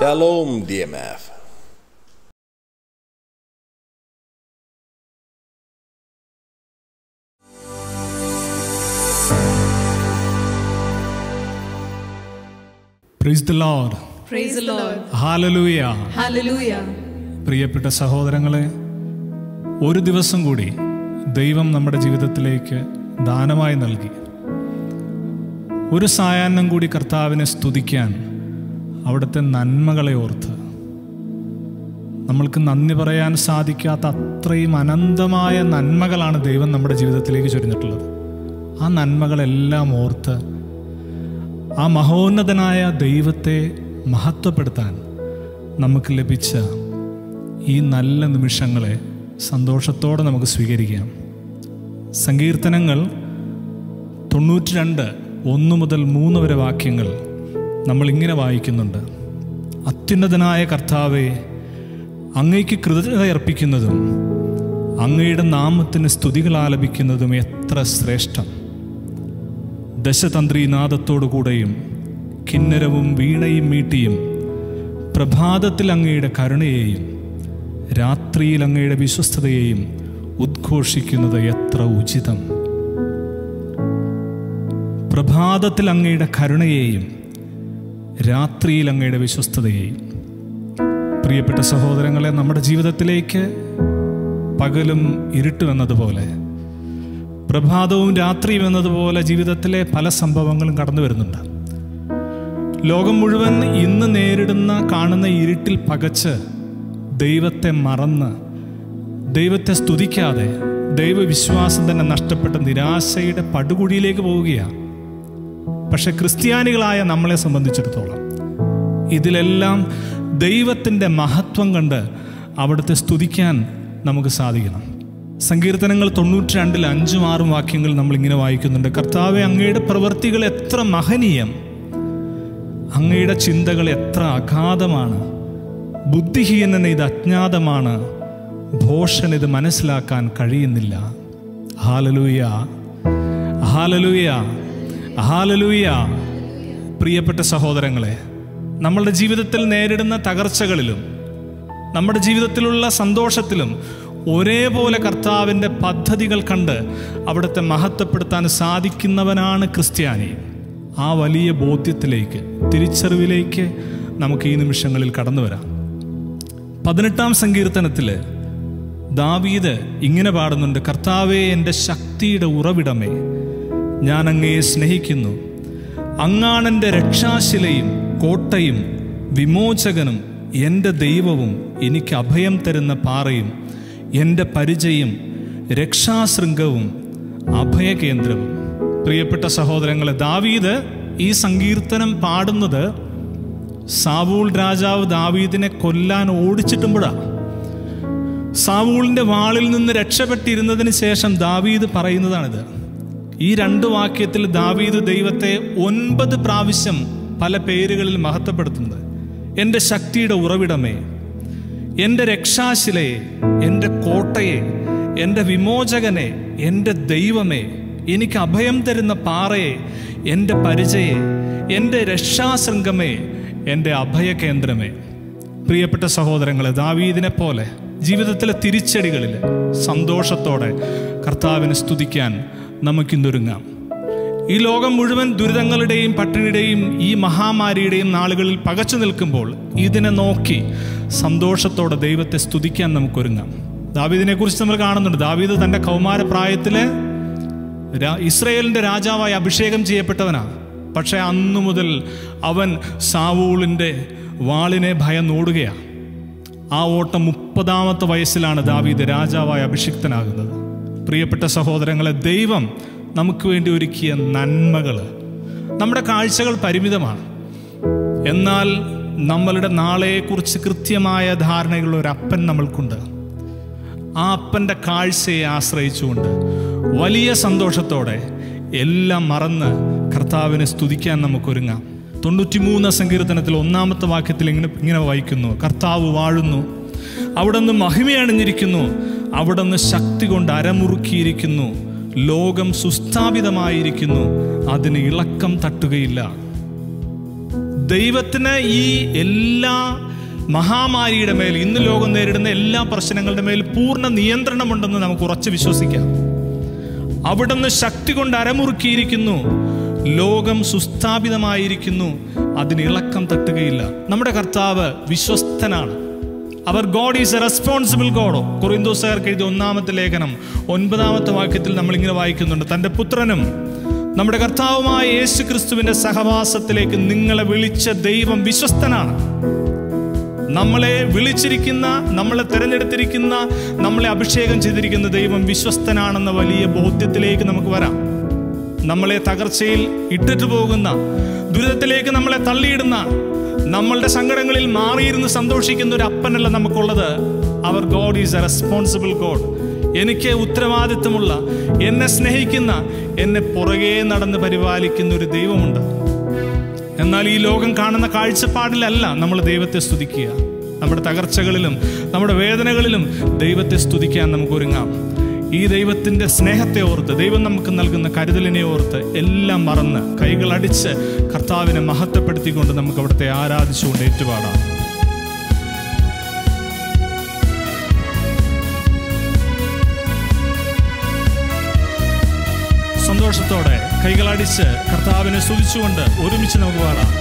Shalom, DMF. Praise the Lord Praise the Lord. Hallelujah Hallelujah. പ്രിയപ്പെട്ട സഹോദരങ്ങളെ ഒരു ദിവസം കൂടി ദൈവം നമ്മുടെ ജീവിതത്തിലേക്ക് ദാനമായി നൽകി ഒരു സായാഹ്നം കൂടി കർത്താവിനെ സ്തുതിക്കാൻ അവിടുത്തെ നന്മകളെ ഓർത്ത് നമ്മൾക്ക് നന്ദി പറയാൻ സാധിക്കാത്ത അത്രയും അനന്തമായ നന്മകളാണ് ദൈവം നമ്മുടെ ജീവിതത്തിലേക്ക് ചൊരിഞ്ഞിട്ടുള്ളത് ആ നന്മകളെല്ലാം ഓർത്ത് ആ മഹോന്നതനായ ദൈവത്തെ മഹത്വപ്പെടുത്താൻ നമുക്ക് ലഭിച്ച ഈ നല്ല നിമിഷങ്ങളെ സന്തോഷത്തോടെ നമുക്ക് സ്വീകരിക്കാം സങ്കീർത്തനങ്ങൾ തൊണ്ണൂറ്റി രണ്ട് ഒന്ന് മുതൽ മൂന്ന് വരെ വാക്യങ്ങൾ നമ്മൾ ഇങ്ങനെ വായിക്കുന്നുണ്ട് അത്യുന്നതനായ കർത്താവെ അങ്ങയ്ക്ക് കൃതജ്ഞത അർപ്പിക്കുന്നതും അങ്ങയുടെ നാമത്തിന് സ്തുതികൾ ആലപിക്കുന്നതും എത്ര ശ്രേഷ്ഠം ദശതന്ത്രീനാദത്തോടുകൂടെയും കിന്നരവും വീണയും മീട്ടിയും പ്രഭാതത്തിൽ അങ്ങയുടെ കരുണയെയും രാത്രിയിൽ അങ്ങയുടെ വിശ്വസ്തതയെയും ഉദ്ഘോഷിക്കുന്നത് എത്ര ഉചിതം പ്രഭാതത്തിൽ അങ്ങയുടെ കരുണയെയും രാത്രിയിൽ അങ്ങയുടെ വിശ്വസ്തതയെയും പ്രിയപ്പെട്ട സഹോദരങ്ങളെ നമ്മുടെ ജീവിതത്തിലേക്ക് പകലും ഇരുട്ടുമെന്നതുപോലെ പ്രഭാതവും രാത്രിയും എന്നതുപോലെ ജീവിതത്തിലെ പല സംഭവങ്ങളും കടന്നു വരുന്നുണ്ട് ലോകം മുഴുവൻ ഇന്ന് നേരിടുന്ന കാണുന്ന ഇരുട്ടിൽ പകച്ച് ദൈവത്തെ മറന്ന് ദൈവത്തെ സ്തുതിക്കാതെ ദൈവവിശ്വാസം തന്നെ നഷ്ടപ്പെട്ട നിരാശയുടെ പടുകുഴിയിലേക്ക് പോവുകയാണ് പക്ഷെ ക്രിസ്ത്യാനികളായ നമ്മളെ സംബന്ധിച്ചിടത്തോളം ഇതിലെല്ലാം ദൈവത്തിൻ്റെ മഹത്വം കണ്ട് അവിടുത്തെ സ്തുതിക്കാൻ നമുക്ക് സാധിക്കണം സങ്കീർത്തനങ്ങൾ തൊണ്ണൂറ്റി രണ്ടിൽ അഞ്ചും ആറും വാക്യങ്ങൾ നമ്മൾ ഇങ്ങനെ വായിക്കുന്നുണ്ട് കർത്താവെ അങ്ങയുടെ പ്രവൃത്തികൾ എത്ര മഹനീയം അങ്ങയുടെ ചിന്തകൾ എത്ര അഗാധമാണ് ബുദ്ധിഹീനന് ഇത് അജ്ഞാതമാണ് ഭോഷൻ ഇത് മനസ്സിലാക്കാൻ കഴിയുന്നില്ല ഹാലലൂയ ഹാലലൂയ ഹാലലൂയ പ്രിയപ്പെട്ട സഹോദരങ്ങളെ നമ്മളുടെ ജീവിതത്തിൽ നേരിടുന്ന തകർച്ചകളിലും നമ്മുടെ ജീവിതത്തിലുള്ള സന്തോഷത്തിലും ഒരേപോലെ കർത്താവിൻ്റെ പദ്ധതികൾ കണ്ട് അവിടുത്തെ മഹത്വപ്പെടുത്താൻ സാധിക്കുന്നവനാണ് ക്രിസ്ത്യാനി ആ വലിയ ബോധ്യത്തിലേക്ക് തിരിച്ചറിവിലേക്ക് നമുക്ക് ഈ നിമിഷങ്ങളിൽ കടന്നു വരാം പതിനെട്ടാം സങ്കീർത്തനത്തിൽ ദാവീദ് ഇങ്ങനെ പാടുന്നുണ്ട് കർത്താവെ എൻ്റെ ശക്തിയുടെ ഉറവിടമേ ഞാൻ അങ്ങയെ സ്നേഹിക്കുന്നു അങ്ങാണെൻ്റെ രക്ഷാശിലയും കോട്ടയും വിമോചകനും എൻ്റെ ദൈവവും എനിക്ക് അഭയം തരുന്ന പാറയും എൻ്റെ പരിചയം രക്ഷാശൃംഗവും അഭയകേന്ദ്രവും പ്രിയപ്പെട്ട സഹോദരങ്ങളെ ദാവീദ് ഈ സങ്കീർത്തനം പാടുന്നത് സാവൂൾ രാജാവ് ദാവീദിനെ കൊല്ലാൻ ഓടിച്ചിട്ടുമ്പോഴാണ് സാവൂളിന്റെ വാളിൽ നിന്ന് രക്ഷപ്പെട്ടിരുന്നതിന് ശേഷം ദാവീദ് പറയുന്നതാണിത് ഈ രണ്ട് വാക്യത്തിൽ ദാവീദ് ദൈവത്തെ ഒൻപത് പ്രാവശ്യം പല പേരുകളിൽ മഹത്വപ്പെടുത്തുന്നത് എൻ്റെ ശക്തിയുടെ ഉറവിടമേ എൻ്റെ രക്ഷാശിലയെ എൻ്റെ കോട്ടയെ എൻ്റെ വിമോചകനെ എൻ്റെ ദൈവമേ എനിക്ക് അഭയം തരുന്ന പാറയെ എൻ്റെ പരിചയെ എൻ്റെ രക്ഷാശൃംഗമേ എൻ്റെ അഭയകേന്ദ്രമേ പ്രിയപ്പെട്ട സഹോദരങ്ങളെ ദാവീദിനെ പോലെ ജീവിതത്തിലെ തിരിച്ചടികളിൽ സന്തോഷത്തോടെ കർത്താവിനെ സ്തുതിക്കാൻ നമുക്കിന്നൊരുങ്ങാം ഈ ലോകം മുഴുവൻ ദുരിതങ്ങളുടെയും പട്ടിണിയുടെയും ഈ മഹാമാരിയുടെയും നാളുകളിൽ പകച്ചു നിൽക്കുമ്പോൾ ഇതിനെ നോക്കി സന്തോഷത്തോടെ ദൈവത്തെ സ്തുതിക്കാൻ നമുക്കൊരുങ്ങാം ദാവീദിനെ കുറിച്ച് നമ്മൾ കാണുന്നുണ്ട് ദാവീദ് തൻ്റെ കൗമാരപ്രായത്തില് രാ- ഇസ്രയേലിന്റെ രാജാവായി അഭിഷേകം ചെയ്യപ്പെട്ടവനാണ് പക്ഷെ അന്നു മുതൽ അവൻ സാവൂളിൻ്റെ വാളിനെ ഭയന്നോടുകയാണ് ആ ഓട്ടം മുപ്പതാമത്തെ വയസ്സിലാണ് ദാവീദ് രാജാവായി അഭിഷിക്തനാകുന്നത് പ്രിയപ്പെട്ട സഹോദരങ്ങളെ ദൈവം നമുക്ക് വേണ്ടി ഒരുക്കിയ നന്മകൾ നമ്മുടെ കാഴ്ചകൾ പരിമിതമാണ് എന്നാൽ നമ്മളുടെ നാളെക്കുറിച്ച് കൃത്യമായ ധാരണയുള്ള ഒരു അപ്പൻ നമ്മൾക്കുണ്ട് ആ അപ്പൻ്റെ കാഴ്ചയെ ആശ്രയിച്ചുകൊണ്ട് വലിയ സന്തോഷത്തോടെ എല്ലാം മറന്ന് കർത്താവിനെ സ്തുതിക്കാൻ നമുക്കൊരുങ്ങാം തൊണ്ണൂറ്റിമൂന്ന് സങ്കീർത്തനത്തിൽ ഒന്നാമത്തെ വാക്യത്തിൽ ഇങ്ങനെ ഇങ്ങനെ വായിക്കുന്നു കർത്താവ് വാഴുന്നു അവിടുന്ന് മഹിമയണിഞ്ഞിരിക്കുന്നു അവിടുന്ന് ശക്തി കൊണ്ട് അരമുറുക്കിയിരിക്കുന്നു ലോകം സുസ്ഥാപിതമായിരിക്കുന്നു അതിന് ഇളക്കം തട്ടുകയില്ല ദൈവത്തിന് ഈ എല്ലാ മഹാമാരിയുടെ മേൽ ഇന്ന് ലോകം നേരിടുന്ന എല്ലാ പ്രശ്നങ്ങളുടെ മേൽ പൂർണ്ണ നിയന്ത്രണമുണ്ടെന്ന് നമുക്ക് ഉറച്ചു വിശ്വസിക്കാം അവിടുന്ന് ശക്തി കൊണ്ട് അരമുറുക്കിയിരിക്കുന്നു ലോകം സുസ്ഥാപിതമായിരിക്കുന്നു അതിന് ഇളക്കം തട്ടുകയില്ല നമ്മുടെ കർത്താവ് വിശ്വസ്തനാണ് our God is a responsible ഗോഡോ കുറിന്തോസുകാർക്ക് എഴുതിയ ഒന്നാമത്തെ ലേഖനം ഒൻപതാമത്തെ വാക്യത്തിൽ നമ്മൾ ഇങ്ങനെ വായിക്കുന്നുണ്ട് തൻ്റെ പുത്രനും നമ്മുടെ കർത്താവുമായ യേശു ക്രിസ്തുവിന്റെ സഹവാസത്തിലേക്ക് നിങ്ങളെ വിളിച്ച ദൈവം വിശ്വസ്തനാണ് നമ്മളെ വിളിച്ചിരിക്കുന്ന നമ്മളെ തിരഞ്ഞെടുത്തിരിക്കുന്ന നമ്മളെ അഭിഷേകം ചെയ്തിരിക്കുന്ന ദൈവം വിശ്വസ്തനാണെന്ന വലിയ ബോധ്യത്തിലേക്ക് നമുക്ക് വരാം നമ്മളെ തകർച്ചയിൽ ഇട്ടിട്ട് പോകുന്ന ദുരിതത്തിലേക്ക് നമ്മളെ തള്ളിയിടുന്ന നമ്മളുടെ സങ്കടങ്ങളിൽ മാറിയിരുന്ന് സന്തോഷിക്കുന്ന ഒരു അപ്പനല്ല നമുക്കുള്ളത് our God is a responsible God എനിക്ക് ഉത്തരവാദിത്വമുള്ള എന്നെ സ്നേഹിക്കുന്ന എന്നെ പുറകെ നടന്ന് പരിപാലിക്കുന്ന ഒരു ദൈവമുണ്ട് എന്നാൽ ഈ ലോകം കാണുന്ന കാഴ്ചപ്പാടിലല്ല നമ്മൾ ദൈവത്തെ സ്തുതിക്കുക നമ്മുടെ തകർച്ചകളിലും നമ്മുടെ വേദനകളിലും ദൈവത്തെ സ്തുതിക്കാൻ നമുക്ക് ഒരുങ്ങാം ഈ ദൈവത്തിൻ്റെ സ്നേഹത്തെ ഓർത്ത് ദൈവം നമുക്ക് നൽകുന്ന കരുതലിനെ ഓർത്ത് എല്ലാം മറന്ന് കൈകൾ അടിച്ച് കർത്താവിനെ മഹത്വപ്പെടുത്തിക്കൊണ്ട് നമുക്ക് അവിടുത്തെ ആരാധിച്ചുകൊണ്ട് ഏറ്റുപാടാം സന്തോഷത്തോടെ കൈകളടിച്ച് കർത്താവിനെ സ്തുതിച്ചുകൊണ്ട് ഒരുമിച്ച് നമുക്ക് പാടാം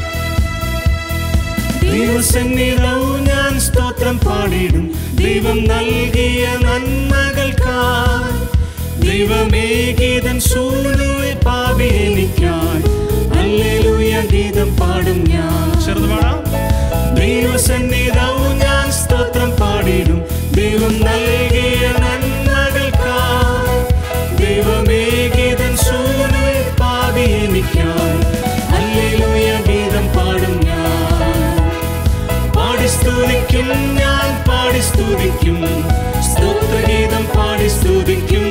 ദൈവസന്നിധവും ഞാൻ സ്തോത്രം പാടിയിടും ദൈവം നൽകിയ നന്മകൾക്കായി ദൈവമേ ഗീതം സൂനുവെ പാപി എനിക്കായി ഹല്ലേലൂയ ഗീതം പാടും ഞാൻ ചെറുത് പാടാം ദൈവസന്നിധവും ഞാൻ സ്തോത്രം പാടിയിടും ദൈവം നൽകിയ നന്മകൾക്കായി ദൈവമേ ഗീതം സൂനുവെ പാപി എനിക്കായി ഹല്ലേലൂയ ഗീതം പാടും ഞാൻ പാടി സ്തുതിക്കും ഞാൻ പാടി സ്തുതിക്കും സ്തോത്രഗീതം പാടി സ്തുതിക്കും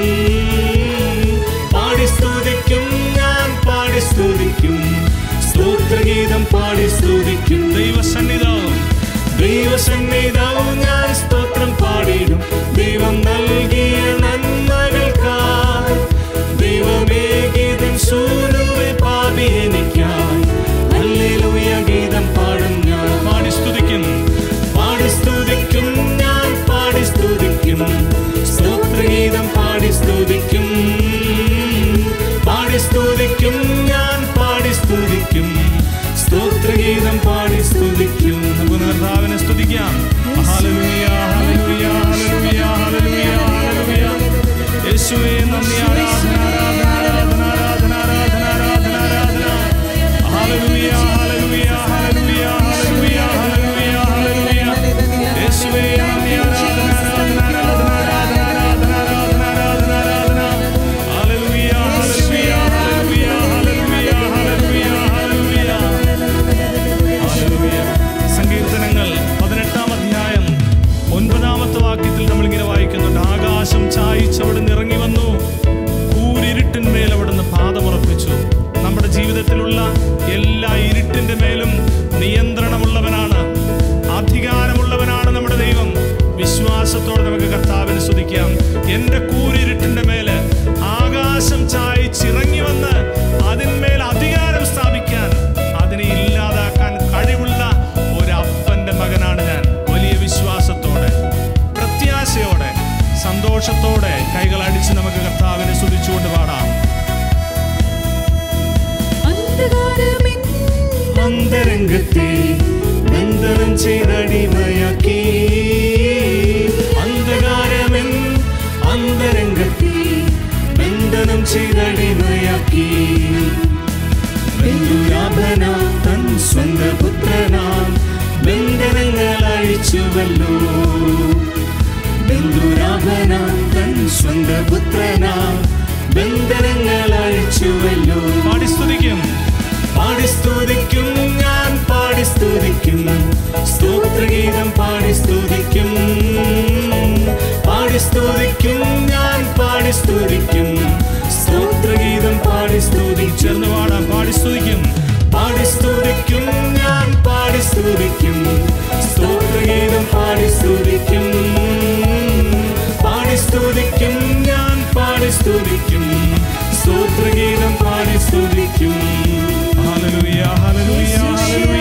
പാടി സ്തുതിക്കും ഞാൻ പാടി സ്തുതിക്കും സ്തോത്രഗീതം പാടി സ്തുതിക്കും ദൈവസന്നിധാവും ദൈവസന്നിധാവും ഞാൻ സ്തോത്രം പാടിയിടും ദൈവം നൽകിയ നന്മകൾക്കായി ദൈവമേ ഗീതം സൂനുവെ പാപി എനിക്കായി ഹല്ലേലൂയ ഗീതം പാടും ഞാൻ പാടി സ്തുതിക്കും പാടി സ്തുതിക്കും ഞാൻ പാടി സ്തുതിക്കും സ്തോത്രഗീതം പാടി സ്തുതിക്കും പാടി സ്തുതിക്കും ഞാൻ പാടി സ്തുതിക്കും സ്തോത്രഗീതം പാടി സ്തുതിക്കും നമുക്ക് കർത്താവിനെ സ്തുതിക്കാം ഹല്ലേലൂയ ഹല്ലേലൂയ ഹല്ലേലൂയ ഹല്ലേലൂയ ഹല്ലേലൂയ യേശുവേ നന്ദി ആരാധന ആരാധന ആരാധന ആരാധന ആരാധന ആരാധന ആരാധന ഹല്ലേലൂയ ഹല്ലേലൂയ ഹല്ലേലൂയ ഹല്ലേലൂയ ഹല്ലേലൂയ ഹല്ലേലൂയ യേശുവേ നന്ദി ആരാധന ആരാധന ആരാധന ആരാധന ആരാധന ആരാധന ആരാധന ഹല്ലേലൂയ ഹല്ലേലൂയ ഹല്ലേലൂയ ഹല്ലേലൂയ ഹല്ലേലൂയ ഹല്ലേലൂയ സങ്കീർത്തനങ്ങൾ പതിനെട്ടാം അധ്യായം ഒൻപതാമത്തെ വാക്യത്തിൽ നമ്മളിങ്ങനെ വായിക്കുന്നുണ്ട് ആകാശം ചായിച്ചവിടുന്ന് ഇറങ്ങി വന്നു കൂരിരുട്ടിന്മേൽ അവിടുന്ന് പാദമുറപ്പിച്ചു നമ്മുടെ ജീവിതത്തിലുള്ള എല്ലാ ഇരുട്ടിന്റെ മേലും നിയന്ത്രണമുള്ളവനാണ് അധികാരമുള്ളവനാണ് നമ്മുടെ ദൈവം വിശ്വാസത്തോടെ നമുക്ക് കർത്താവിനെ സ്തുതിക്കാം എന്റെ കൂരിരുട്ടിന്റെ മേല് ആകാശം ചായിച്ചിറങ്ങി വന്ന് അതിന്മേൽ അധികാരം സ്ഥാപിക്കാൻ അതിനെ ഇല്ലാതാക്കാൻ കഴിവുള്ള ഒരു അപ്പന്റെ മകനാണ് ഞാൻ വലിയ വിശ്വാസത്തോടെ പ്രത്യാശയോടെ സന്തോഷത്തോടെ കൈകൾ അടിച്ച് നമുക്ക് കർത്താവിനെ സ്തുതിച്ചുകൊണ്ട് പാടാം അന്ധകാരമെൻ അന്തരംഗത്തെ ബന്ധനം ചെയ്തടിമയാക്കി അന്ധകാരമെൻ അന്തരംഗത്തെ ബന്ധനം ചെയ്തടിമയാക്കി ബന്ധുരാഭന തൻ സ്വന്ത പുത്രനാം ബന്ധനങ്ങൾ അഴിച്ചുവല്ലോ ബന്ധുരാഭന തൻ സ്വന്ത പുത്രനാം ബന്ധനങ്ങൾ അഴിച്ചുവല്ലോ പാടി സ്തുതിക്കും പാടി സ്തുതിക്കും ഞാൻ പാടി സ്തുതിക്കും സ്തോത്രഗീതം പാടി സ്തുതിക്കും പാടി സ്തുതിക്കും ഞാൻ പാടി സ്തുതിക്കും സ്തോത്രഗീതം പാടി സ്തുതിച്ചെന്ന് പാടാം പാടി സ്തുതിക്കും പാടി സ്തുതിക്കും ഞാൻ പാടി സ്തുതിക്കും സ്തോത്രഗീതം പാടി സ്തുതിക്കും പാടി സ്തുതിക്കും ഞാൻ പാടി സ്തുതിക്കും സ്തോത്രഗീതം പാടി സ്തുതിക്കും ഹല്ലേലൂയ ഹല്ലേലൂയ ഹല്ലേലൂയ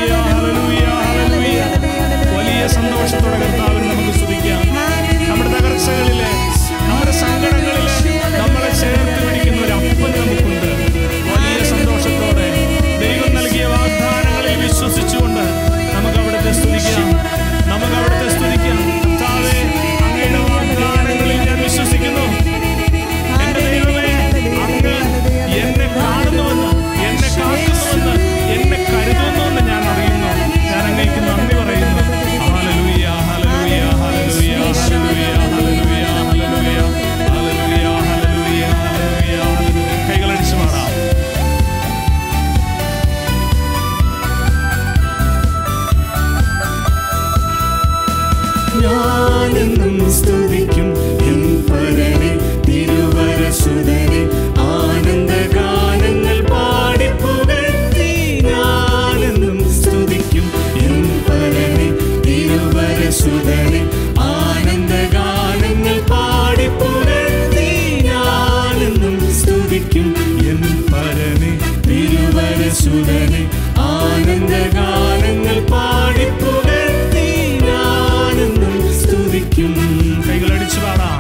കരങ്ങളടിച്ചു പാടാം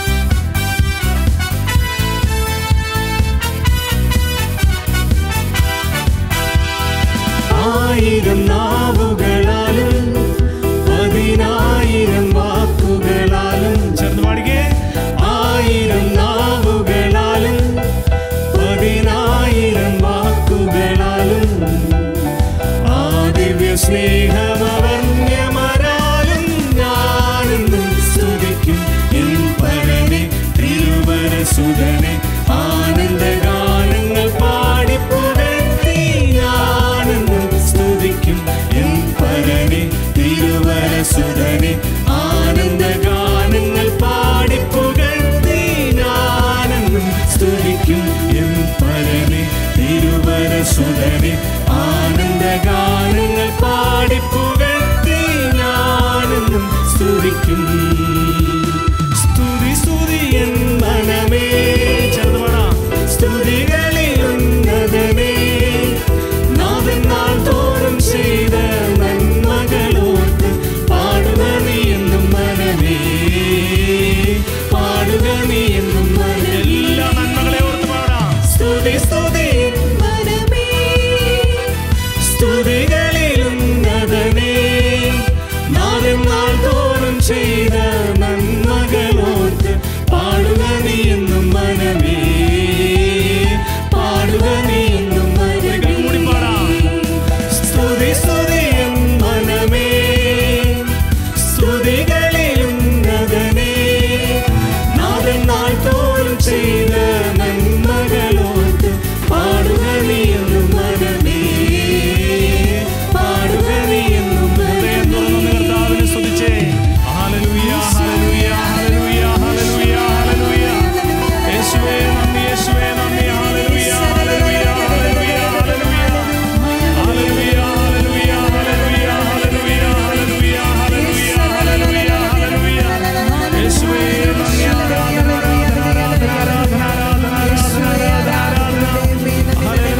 ആയിരം നാവുകളാലും പതിനായിരം വാക്കുകളാലും ചേർന്ന് പാടിക്കേ ആയിരം നാവുകളാലും പതിനായിരം വാക്കുകളാലും ആ ദിവ്യ സ്നേഹമവന്യമരാലും ഞാനെന്നും സ്തുതിക്കും എൻ പരനെ തിരുവര സുതനെ ആനന്ദഗാനങ്ങൾ പാടിപ്പുകഴ്ത്തി ഞാനെന്നും സ്തുതിക്കും എൻ പരനെ തിരുവര സുതനെ ആനന്ദഗാനങ്ങൾ പാടിപ്പുകഴ്ത്തി ഞാനെന്നും സ്തുതിക്കും എൻ പരനെ തിരുവര സുതനെ ആനന്ദഗാനങ്ങൾ പാടിപ്പുകഴ്ത്തി ഞാനെന്നും സ്തുതിക്കും സ്തുതി സ്തുതി എൻ മനമേ ചേർന്ന് പാടാം സ്തുതികളിൽ ഉന്നതനേ നാഥൻ നാൾ തോറും ചെയ്ത നന്മകളോർത്ത് പാടുക നീ എന്നും മനമേ പാടുക നീ എന്നും മനമേ എല്ലാ നന്മകളെ ഓർത്ത് പാടാം സ്തുതി സ്തുതി മനമേ സ്തുതികളിൽ ഉന്നതനേ നാഥൻ നാൾ തോറും ചെയ്ത നന്മകളോർത്ത് പാടുക നീ എന്നും മനമേ പാടുക നീ എന്നും ഒരിക്കൽ കൂടി മനമേ പാടാം സ്തുതി സ്തുതി എൻ മനമേ സ്തുതികളിൽ ഉന്നതനേ നാഥൻ നാൾ തോറും ചെയ്ത നന്മകളോർത്ത് പാടുക നീ എന്നും മനമേ പാടുക നീ എന്നും ഹൃദയം തുറന്ന് മനമേ കർത്താവിനെ സ്തുതിച്ചേ ഹല്ലേലൂയ ഹല്ലേലൂയ ഹല്ലേലൂയ ഹല്ലേലൂയ ഹല്ലേലൂയ യേശുവേ നന്ദി യേശുവേ നന്ദി ഹല്ലേലൂയ ഹല്ലേലൂയ ഹല്ലേലൂയ ഹല്ലേലൂയ ഹല്ലേലൂയ ഹല്ലേലൂയ ഹല്ലേലൂയ ഹല്ലേലൂയ ഹല്ലേലൂയ ഹല്ലേലൂയ ഹല്ലേലൂയ ഹല്ലേലൂയ യേശുവേ നന്ദി ആരാധന ആരാധന ആരാധന ആരാധന ആരാധന ആരാധന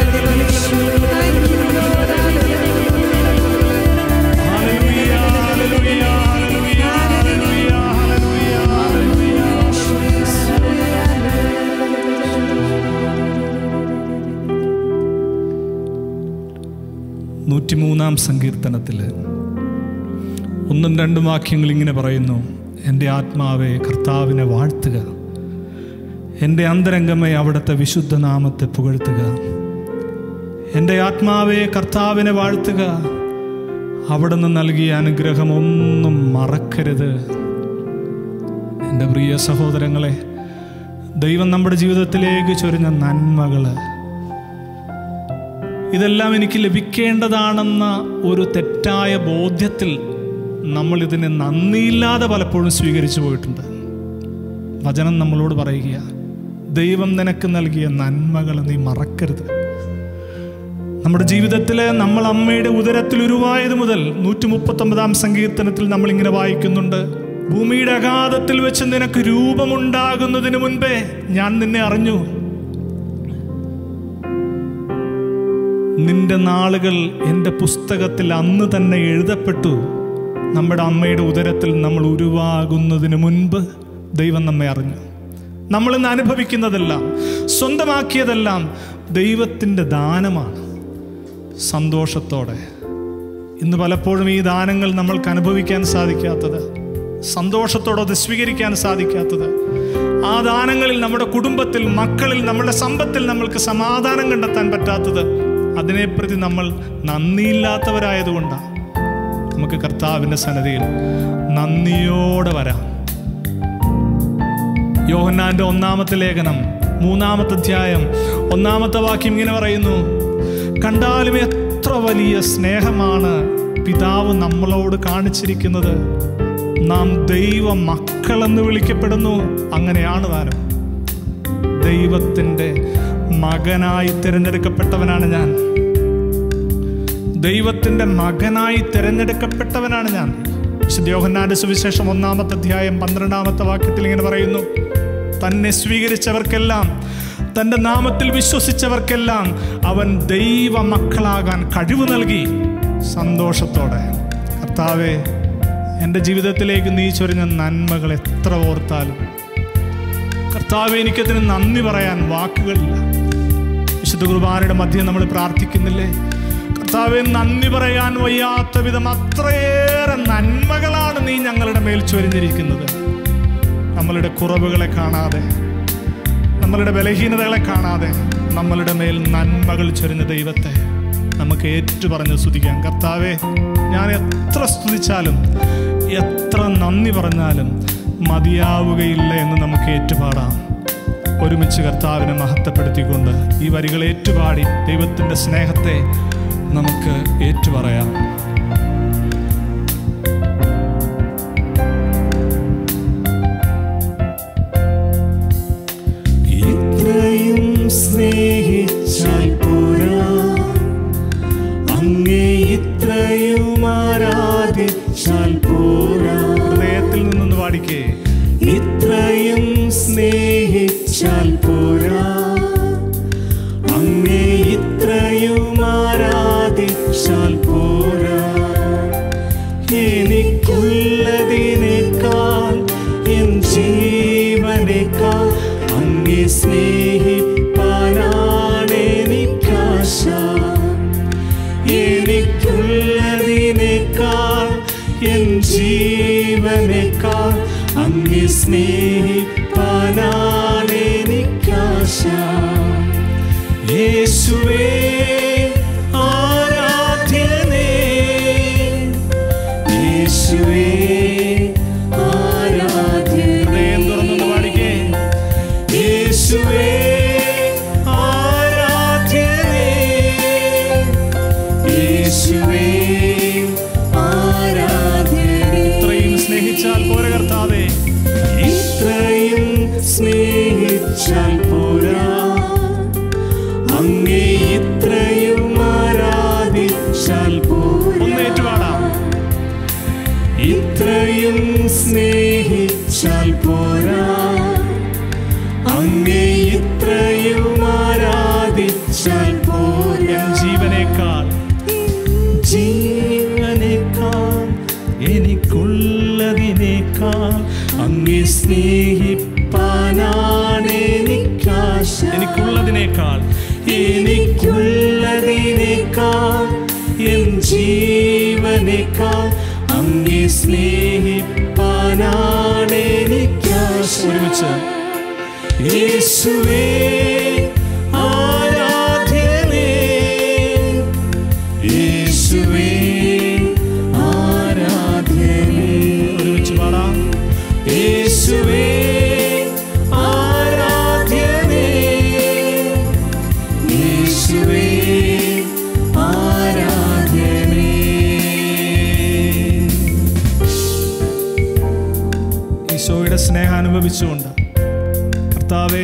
ഹല്ലേലൂയ ഹല്ലേലൂയ ഹല്ലേലൂയ ഹല്ലേലൂയ ഹല്ലേലൂയ ഹല്ലേലൂയ നൂറ്റിമൂന്നാം സങ്കീർത്തനത്തിൽ ഒന്നും രണ്ടും വാക്യങ്ങൾ ഇങ്ങനെ പറയുന്നു എൻ്റെ ആത്മാവെ കർത്താവിനെ വാഴ്ത്തുക എൻ്റെ അന്തരംഗമേ അവിടുത്തെ വിശുദ്ധ നാമത്തെ പുകഴ്ത്തുക എൻ്റെ ആത്മാവെ കർത്താവിനെ വാഴ്ത്തുക അവിടുന്ന് നൽകിയ അനുഗ്രഹം ഒന്നും മറക്കരുത് എൻ്റെ പ്രിയ സഹോദരങ്ങളെ ദൈവം നമ്മുടെ ജീവിതത്തിലേക്ക് ചൊരിഞ്ഞ നന്മകൾ ഇതെല്ലാം എനിക്ക് ലഭിക്കേണ്ടതാണെന്ന ഒരു തെറ്റായ ബോധ്യത്തിൽ നമ്മൾ ഇതിനെ നന്ദിയില്ലാതെ പലപ്പോഴും സ്വീകരിച്ചു പോയിട്ടുണ്ട് വചനം നമ്മളോട് പറയുക ദൈവം നിനക്ക് നൽകിയ നന്മകൾ നീ മറക്കരുത് നമ്മുടെ ജീവിതത്തിൽ നമ്മൾ അമ്മയുടെ ഉദരത്തിൽ ഉരുവായത് മുതൽ നൂറ്റി മുപ്പത്തൊമ്പതാം സങ്കീർത്തനത്തിൽ നമ്മൾ ഇങ്ങനെ വായിക്കുന്നുണ്ട് ഭൂമിയുടെ അഗാധത്തിൽ വെച്ച് നിനക്ക് രൂപമുണ്ടാകുന്നതിന് മുൻപേ ഞാൻ നിന്നെ അറിഞ്ഞു നിന്റെ നാളുകൾ എൻ്റെ പുസ്തകത്തിൽ അന്ന് തന്നെ എഴുതപ്പെട്ടു നമ്മുടെ അമ്മയുടെ ഉദരത്തിൽ നമ്മൾ ഉരുവാകുന്നതിന് മുൻപ് ദൈവം നമ്മെ അറിഞ്ഞു നമ്മൾ ഇന്ന് അനുഭവിക്കുന്നതെല്ലാം സ്വന്തമാക്കിയതെല്ലാം ദൈവത്തിൻ്റെ ദാനമാണ് സന്തോഷത്തോടെ ഇന്ന് പലപ്പോഴും ഈ ദാനങ്ങൾ നമ്മൾക്ക് അനുഭവിക്കാൻ സാധിക്കാത്തത് സന്തോഷത്തോടെ അത് സ്വീകരിക്കാൻ സാധിക്കാത്തത് ആ ദാനങ്ങളിൽ നമ്മുടെ കുടുംബത്തിൽ മക്കളിൽ നമ്മുടെ സമ്പത്തിൽ നമ്മൾക്ക് സമാധാനം കണ്ടെത്താൻ പറ്റാത്തത് അതിനെപ്രതി നമ്മൾ നന്ദിയില്ലാത്തവരായതുകൊണ്ടാണ് നമുക്ക് കർത്താവിൻ്റെ സന്നദ്ധയിൽ നന്ദിയോടെ വരാം യോഹന്നാന്റെ ഒന്നാമത്തെ ലേഖനം മൂന്നാമത്തെ അധ്യായം ഒന്നാമത്തെ വാക്യം ഇങ്ങനെ പറയുന്നു കണ്ടാലും എത്ര വലിയ സ്നേഹമാണ് പിതാവ് നമ്മളോട് കാണിച്ചിരിക്കുന്നത് നാം ദൈവ മക്കളെന്ന് വിളിക്കപ്പെടുന്നു അങ്ങനെയാണ് താനും ദൈവത്തിൻ്റെ മകനായി തിരഞ്ഞെടുക്കപ്പെട്ടവനാണ് ഞാൻ ദൈവത്തിൻ്റെ മകനായി തിരഞ്ഞെടുക്കപ്പെട്ടവനാണ് ഞാൻ വിശുദ്ധ യോഹന്നാന്റെ സുവിശേഷം ഒന്നാമത്തെ അധ്യായം പന്ത്രണ്ടാമത്തെ വാക്യത്തിൽ ഇങ്ങനെ പറയുന്നു തന്നെ സ്വീകരിച്ചവർക്കെല്ലാം തൻ്റെ നാമത്തിൽ വിശ്വസിച്ചവർക്കെല്ലാം അവൻ ദൈവ മക്കളാകാൻ കഴിവ് നൽകി സന്തോഷത്തോടെ കർത്താവെ എൻ്റെ ജീവിതത്തിലേക്ക് നീ ചൊരിഞ്ഞ നന്മകൾ എത്ര ഓർത്താലും കർത്താവ് എനിക്കതിന് നന്ദി പറയാൻ വാക്കുകളില്ല വിശുദ്ധ കുർബാനയുടെ മധ്യം നമ്മൾ പ്രാർത്ഥിക്കുന്നില്ലേ കർത്താവെ നന്ദി പറയാൻ വയ്യാത്ത വിധം അത്രയേറെ നന്മകളാണ് നീ ഞങ്ങളുടെ മേൽ ചൊരിഞ്ഞിരിക്കുന്നത് നമ്മളുടെ കുറവുകളെ കാണാതെ നമ്മളുടെ ബലഹീനതകളെ കാണാതെ നമ്മളുടെ മേൽ നന്മകൾ ചൊരിഞ്ഞ ദൈവത്തെ നമുക്ക് ഏറ്റു പറഞ്ഞ് സ്തുതിക്കാം കർത്താവെ ഞാൻ എത്ര സ്തുതിച്ചാലും എത്ര നന്ദി പറഞ്ഞാലും മതിയാവുകയില്ല എന്ന് നമുക്ക് ഏറ്റുപാടാം ഒരുമിച്ച് കർത്താവിനെ മഹത്വപ്പെടുത്തിക്കൊണ്ട് ഈ വരികൾ ഏറ്റുപാടി ദൈവത്തിൻ്റെ സ്നേഹത്തെ നമുക്ക് ഏറ്റുപറയാം ഇത്രയും സ്നേഹിച്ചാൽ പോരാ അങ്ങേ ഇത്രയും ആരാധിച്ചാൽ പോരാ ഹൃദയത്തിൽ നിന്നൊന്ന് പാടിക്കേ ഇത്രയും സ്നേഹിച്ചാൽ പോരാ അങ്ങേ ഇത്രയും ആരാധിച്ചാൽ പോരാ എനിക്കുള്ളതിനേക്കാൾ എൻ ജീവനേക്കാൾ അങ്ങേ സ്നേഹിപ്പാനാണ് എനിക്കാശ എനിക്കുള്ളതിനേക്കാൾ എൻ ജീവനേക്കാൾ അങ്ങേ സ്നേഹിപ്പാനാണ് എനിക്കാശ യേശുവേ ആരാധ്യനേ യേശുവേ ആരാധ്യനേ ഹൃദയം തുറന്നൊന്ന് പാടിക്കേ യേശുവേ ആരാധ്യനേ യേശുവേ ആരാധ്യനേ ഇത്രയും സ്നേഹിച്ചാൽ പോരെ കർത്താവേ ഇത്രയും സ്നേഹിച്ചാൽ പോരാ അങ്ങേ ഇത്രയും ആരാധിച്ചാൽ പോരാ ഒന്നേറ്റു പാടാം ഇത്രയും സ്നേഹിച്ചാൽ പോരാ അങ്ങേ ഇത്രയും ആരാധിച്ചാൽ പോരാ എൻ ജീവനേക്കാൾ ജീവനേക്കാൾ എനിക്കുള്ളതിനേക്കാൾ അങ്ങേ സ്നേഹിപ്പാനാണ് എനിക്കാശ എനിക്കുള്ളതിനേക്കാൾ എനിക്കുള്ളതിനേക്കാൾ എൻ ജീവനേക്കാൾ അങ്ങേ സ്നേഹിപ്പാനാണ് എനിക്കാശ ഒരുമിച്ച് യേശുവേ ആരാധ്യനേ യേശുവേ ആരാധ്യനേ ഒരുമിച്ച് പാടാം യേശുവേ ആരാധ്യനേ യേശുവേ ആരാധ്യനേ ഈശോയുടെ സ്നേഹം അനുഭവിച്ചുകൊണ്ട് കർത്താവെ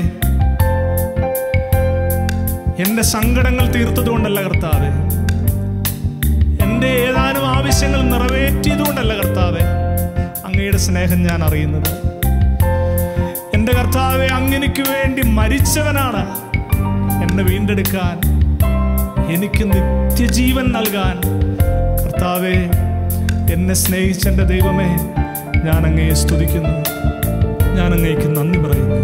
എൻ്റെ സങ്കടങ്ങൾ തീർത്തതുകൊണ്ടല്ല കർത്താവെ എൻ്റെ ഏതാനും ആവശ്യങ്ങൾ നിറവേറ്റിയതുകൊണ്ടല്ല കർത്താവെ അങ്ങയുടെ സ്നേഹം ഞാൻ അറിയുന്നത് എൻ്റെ കർത്താവെ അങ്ങനെക്ക് വേണ്ടി മരിച്ചവനാണ് എന്നെ വീണ്ടെടുക്കാൻ എനിക്ക് നിത്യജീവൻ നൽകാൻ കർത്താവെ എന്നെ സ്നേഹിച്ച എൻ്റെ ദൈവമേ ഞാൻ അങ്ങയെ സ്തുതിക്കുന്നു ഞാൻ അങ്ങേക്ക് നന്ദി പറയുന്നു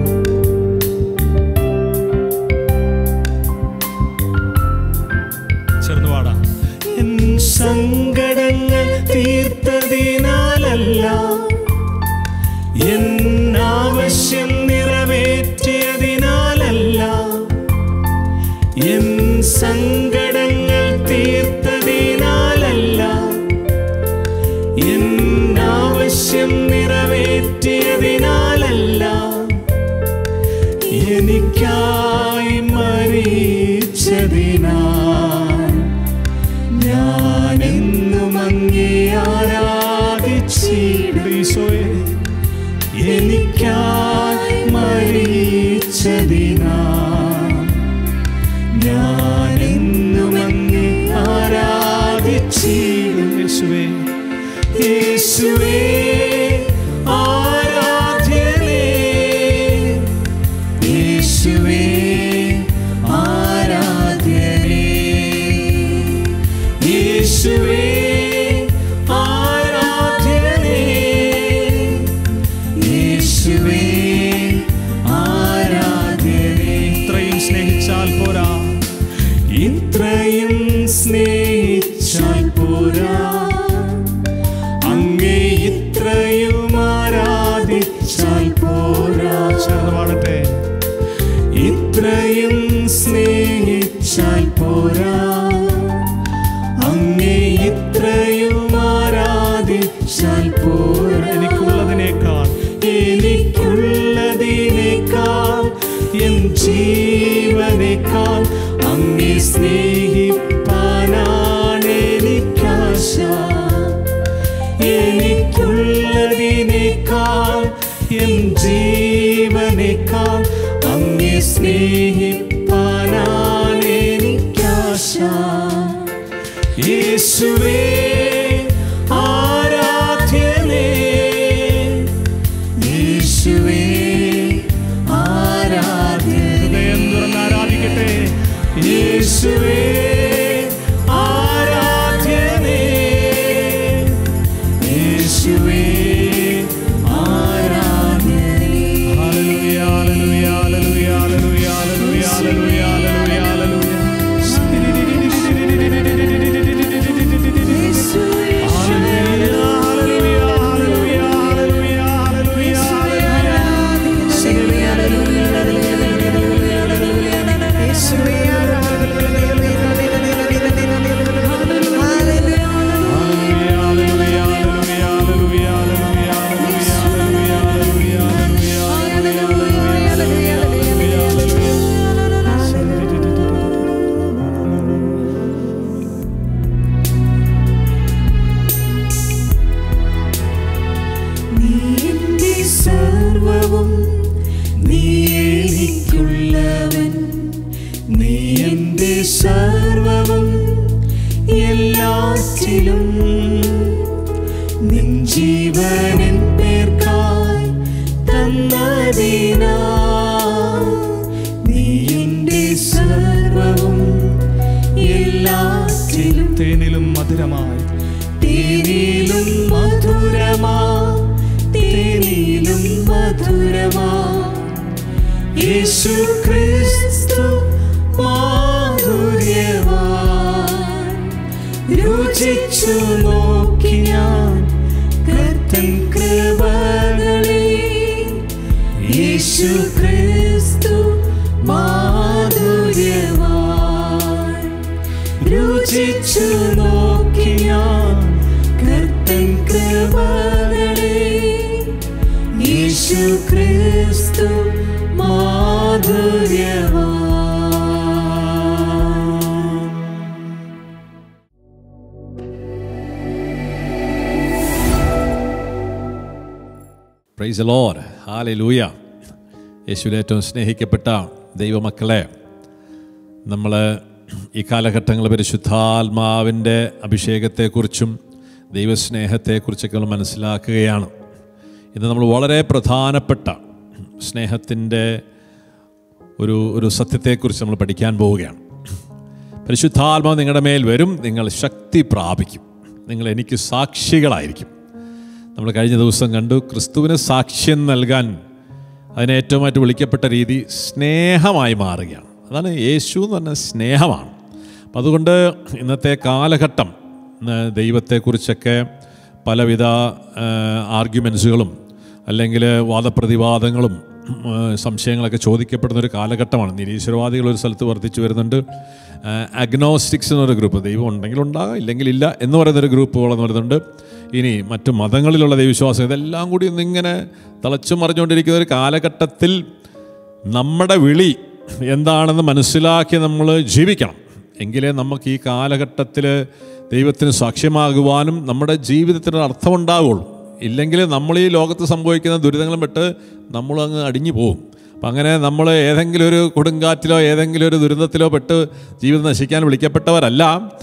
ചേർന്ന് പാടാം എൻ സങ്കടങ്ങൾ തീർത്തതിനാലല്ല എൻ ആവശ്യം നിറവേറ്റിയതിനാലല്ല എൻ സങ്കടങ്ങൾ തീർത്തതിനാലല്ല എൻ ആവശ്യം നിറവേറ്റിയതിനാലല്ല എനിക്കായി മരിച്ചതിനാൽ ഞാനെന്നും അങ്ങേ ആരാധിച്ചിടും ഈശോയെ എനിക്കായി മരിച്ചതിനാൽ ഞാനെന്നും അങ്ങേ ആരാധിച്ചിടും യേശുവേ യേശുവേ ആരാധ്യനേ യേശുവേ ആരാധ്യനേ യേശുവേ ആരാധ്യനേ ചേർന്ന് പാടട്ടെ ഇത്രയും സ്നേഹിച്ചാൽ പോരാ അങ്ങേ ഇത്രയും ആരാധിച്ചാൽ പോരാ എനിക്കുള്ളതിനേക്കാൾ എനിക്കുള്ളതിനേക്കാൾ എൻ ജീവനേക്കാൾ അങ്ങേ സ്നേഹിപ്പാനാണ് എനിക്കാശ എനിക്കുള്ളതിനേക്കാൾ എൻ ജീവനേക്കാൾ അങ്ങേ സ്നേഹിപ്പാനാണ് എനിക്കാശ യേശുവേ ആരാധ്യനേ യേശുവേ ആരാധ്യനേ ഹൃദയം തുറന്ന് ആരാധിക്കട്ടെ യേശുവേ ആരാധ്യനേ യേശുവേ ആരാധ്യനേ ഹല്ലേലൂയ ഹല്ലേലൂയ ഹല്ലേലൂയ ഹല്ലേലൂയ ഹല്ലേലൂയ ഹല്ലേലൂയ ഹല്ലേലൂയ നീ എന്റെ സർവവും നീ എനിക്കുള്ളവൻ നീ എന്റെ സർവവും എല്ലാറ്റിലും നിൻ ജീവനിൻ പേർക്കായി തന്നതിനാ നീ എന്റെ സർവവും എല്ലാറ്റിലും തേനിലും മധുരമായി തേനിലും മധുരമാ തേനിലും മധുരമാ യേശു ക്രിസ്തു മാധുര്യവാൻ രുചിച്ചു നോക്കി ഞാൻ കർത്തൻ കൃപകളെ യേശു ക്രിസ്തു മാധുര്യവാൻ രുചിച്ചു നോക്കി ഞാൻ കർത്തൻ കൃപകളെ യേശു ക്രിസ്തു മാധുര്യവാൻ പ്രൈസ് ലോഡ് ഹാലലൂയ യേശുവിൽ ഏറ്റവും സ്നേഹിക്കപ്പെട്ട ദൈവമക്കളെ നമ്മൾ ഈ കാലഘട്ടങ്ങൾ പരിശുദ്ധാത്മാവിൻ്റെ അഭിഷേകത്തെക്കുറിച്ചും ദൈവസ്നേഹത്തെക്കുറിച്ചൊക്കെ നമ്മൾ മനസ്സിലാക്കുകയാണ് ഇന്ന് നമ്മൾ വളരെ പ്രധാനപ്പെട്ട സ്നേഹത്തിൻ്റെ ഒരു ഒരു സത്യത്തെക്കുറിച്ച് നമ്മൾ പഠിക്കാൻ പോവുകയാണ് പരിശുദ്ധാത്മാവ് നിങ്ങളുടെ മേൽ വരും നിങ്ങൾ ശക്തി പ്രാപിക്കും നിങ്ങൾ എനിക്ക് സാക്ഷികളായിരിക്കും നമ്മൾ കഴിഞ്ഞ ദിവസം കണ്ടു ക്രിസ്തുവിന് സാക്ഷ്യം നൽകാൻ അതിന് ഏറ്റവുമായിട്ട് വിളിക്കപ്പെട്ട രീതി സ്നേഹമായി മാറുകയാണ് അതാണ് യേശു എന്ന് പറഞ്ഞ സ്നേഹമാണ് അപ്പം അതുകൊണ്ട് ഇന്നത്തെ കാലഘട്ടം ഇന്ന് ദൈവത്തെക്കുറിച്ചൊക്കെ പലവിധ ആർഗ്യുമെൻസുകളും അല്ലെങ്കിൽ വാദപ്രതിവാദങ്ങളും ആ, സംശയങ്ങളൊക്കെ ചോദിക്കപ്പെടുന്ന ഒരു കാലഘട്ടമാണ് നിരീശ്വരവാദികൾ ഒരു സ്ഥലത്ത് വർദ്ധിച്ചു വരുന്നുണ്ട് അഗ്നോസ്റ്റിക്സ് എന്നൊരു ഗ്രൂപ്പ് ദൈവം ഉണ്ടെങ്കിൽ ഉണ്ടാകാം ഇല്ലെങ്കിൽ ഇല്ല എന്ന് പറയുന്നൊരു ഗ്രൂപ്പ് വളർന്നു വരുന്നുണ്ട് ഇനി മറ്റു മതങ്ങളിലുള്ള ദൈവവിശ്വാസം ഇതെല്ലാം കൂടി ഒന്നിങ്ങനെ തിളച്ചു മറിഞ്ഞുകൊണ്ടിരിക്കുന്ന ഒരു കാലഘട്ടത്തിൽ നമ്മുടെ വിളി എന്താണെന്ന് മനസ്സിലാക്കി നമ്മൾ ജീവിക്കണം എങ്കിലേ നമുക്ക് ഈ കാലഘട്ടത്തിൽ ദൈവത്തിന് സാക്ഷ്യമാകുവാനും നമ്മുടെ ജീവിതത്തിന് ഒരു അർത്ഥമുണ്ടാവുള്ളൂ ഇല്ലെങ്കിൽ നമ്മൾ ഈ ലോകത്ത് സംഭവിക്കുന്ന ദുരിതങ്ങളും വിട്ട് നമ്മളങ്ങ് അടിഞ്ഞു പോകും അപ്പം അങ്ങനെ നമ്മൾ ഏതെങ്കിലും ഒരു കൊടുങ്കാറ്റിലോ ഏതെങ്കിലും ഒരു ദുരിതത്തിലോ പെട്ട് ജീവിതം നശിക്കാൻ വിളിക്കപ്പെട്ടവരല്ല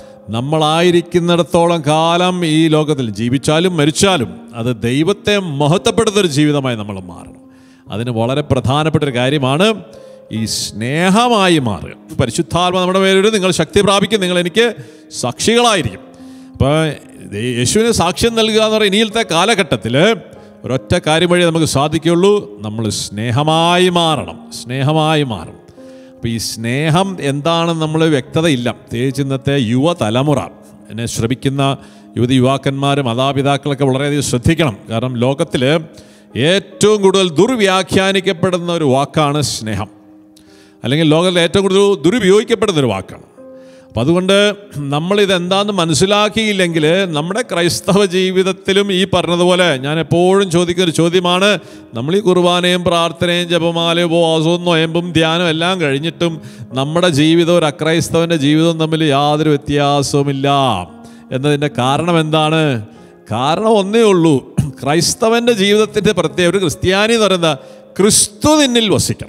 നമ്മളായിരിക്കുന്നിടത്തോളം കാലം ഈ ലോകത്തിൽ ജീവിച്ചാലും മരിച്ചാലും അത് ദൈവത്തെ മഹത്വപ്പെടുന്നൊരു ജീവിതമായി നമ്മൾ മാറണം അതിന് വളരെ പ്രധാനപ്പെട്ട ഒരു കാര്യമാണ് ഈ സ്നേഹമായി മാറുക പരിശുദ്ധാത്മ നമ്മുടെ പേരൊരു നിങ്ങൾ ശക്തി പ്രാപിക്കും നിങ്ങൾ എനിക്ക് സാക്ഷികളായിരിക്കും അപ്പോൾ യേശുവിന് സാക്ഷ്യം നൽകുക എന്ന് പറയുന്ന ഇനിയിലത്തെ കാലഘട്ടത്തിൽ ഒരൊറ്റ കാര്യം വഴി നമുക്ക് സാധിക്കുള്ളൂ നമ്മൾ സ്നേഹമായി മാറണം സ്നേഹമായി മാറണം അപ്പോൾ ഈ സ്നേഹം എന്താണെന്ന് നമ്മൾ വ്യക്തതയില്ല പ്രത്യേകിച്ച് ഇന്നത്തെ യുവതലമുറ എന്നെ ശ്രമിക്കുന്ന യുവതി യുവാക്കന്മാർ മാതാപിതാക്കളൊക്കെ വളരെയധികം ശ്രദ്ധിക്കണം കാരണം ലോകത്തിൽ ഏറ്റവും കൂടുതൽ ദുർവ്യാഖ്യാനിക്കപ്പെടുന്ന ഒരു വാക്കാണ് സ്നേഹം അല്ലെങ്കിൽ ലോകത്തിൽ ഏറ്റവും കൂടുതൽ ദുരുപയോഗിക്കപ്പെടുന്ന ഒരു വാക്കാണ് അപ്പം അതുകൊണ്ട് നമ്മളിത് എന്താണെന്ന് മനസ്സിലാക്കിയില്ലെങ്കിൽ നമ്മുടെ ക്രൈസ്തവ ജീവിതത്തിലും ഈ പറഞ്ഞതുപോലെ ഞാൻ എപ്പോഴും ചോദിക്കുന്ന ഒരു ചോദ്യമാണ് നമ്മൾ ഈ കുർബാനയും പ്രാർത്ഥനയും ജപമാലയും ഉപവാസവും നൊയമ്പും ധ്യാനം എല്ലാം കഴിഞ്ഞിട്ടും നമ്മുടെ ജീവിതം ഒരു അക്രൈസ്തവൻ്റെ ജീവിതവും തമ്മിൽ യാതൊരു വ്യത്യാസവുമില്ല എന്നതിൻ്റെ കാരണം എന്താണ് കാരണം ഒന്നേ ഉള്ളൂ ക്രൈസ്തവൻ്റെ ജീവിതത്തിൻ്റെ പ്രത്യേക ഒരു ക്രിസ്ത്യാനി എന്ന് പറയുന്നത് ക്രിസ്തു നിന്നിൽ വസിക്കണം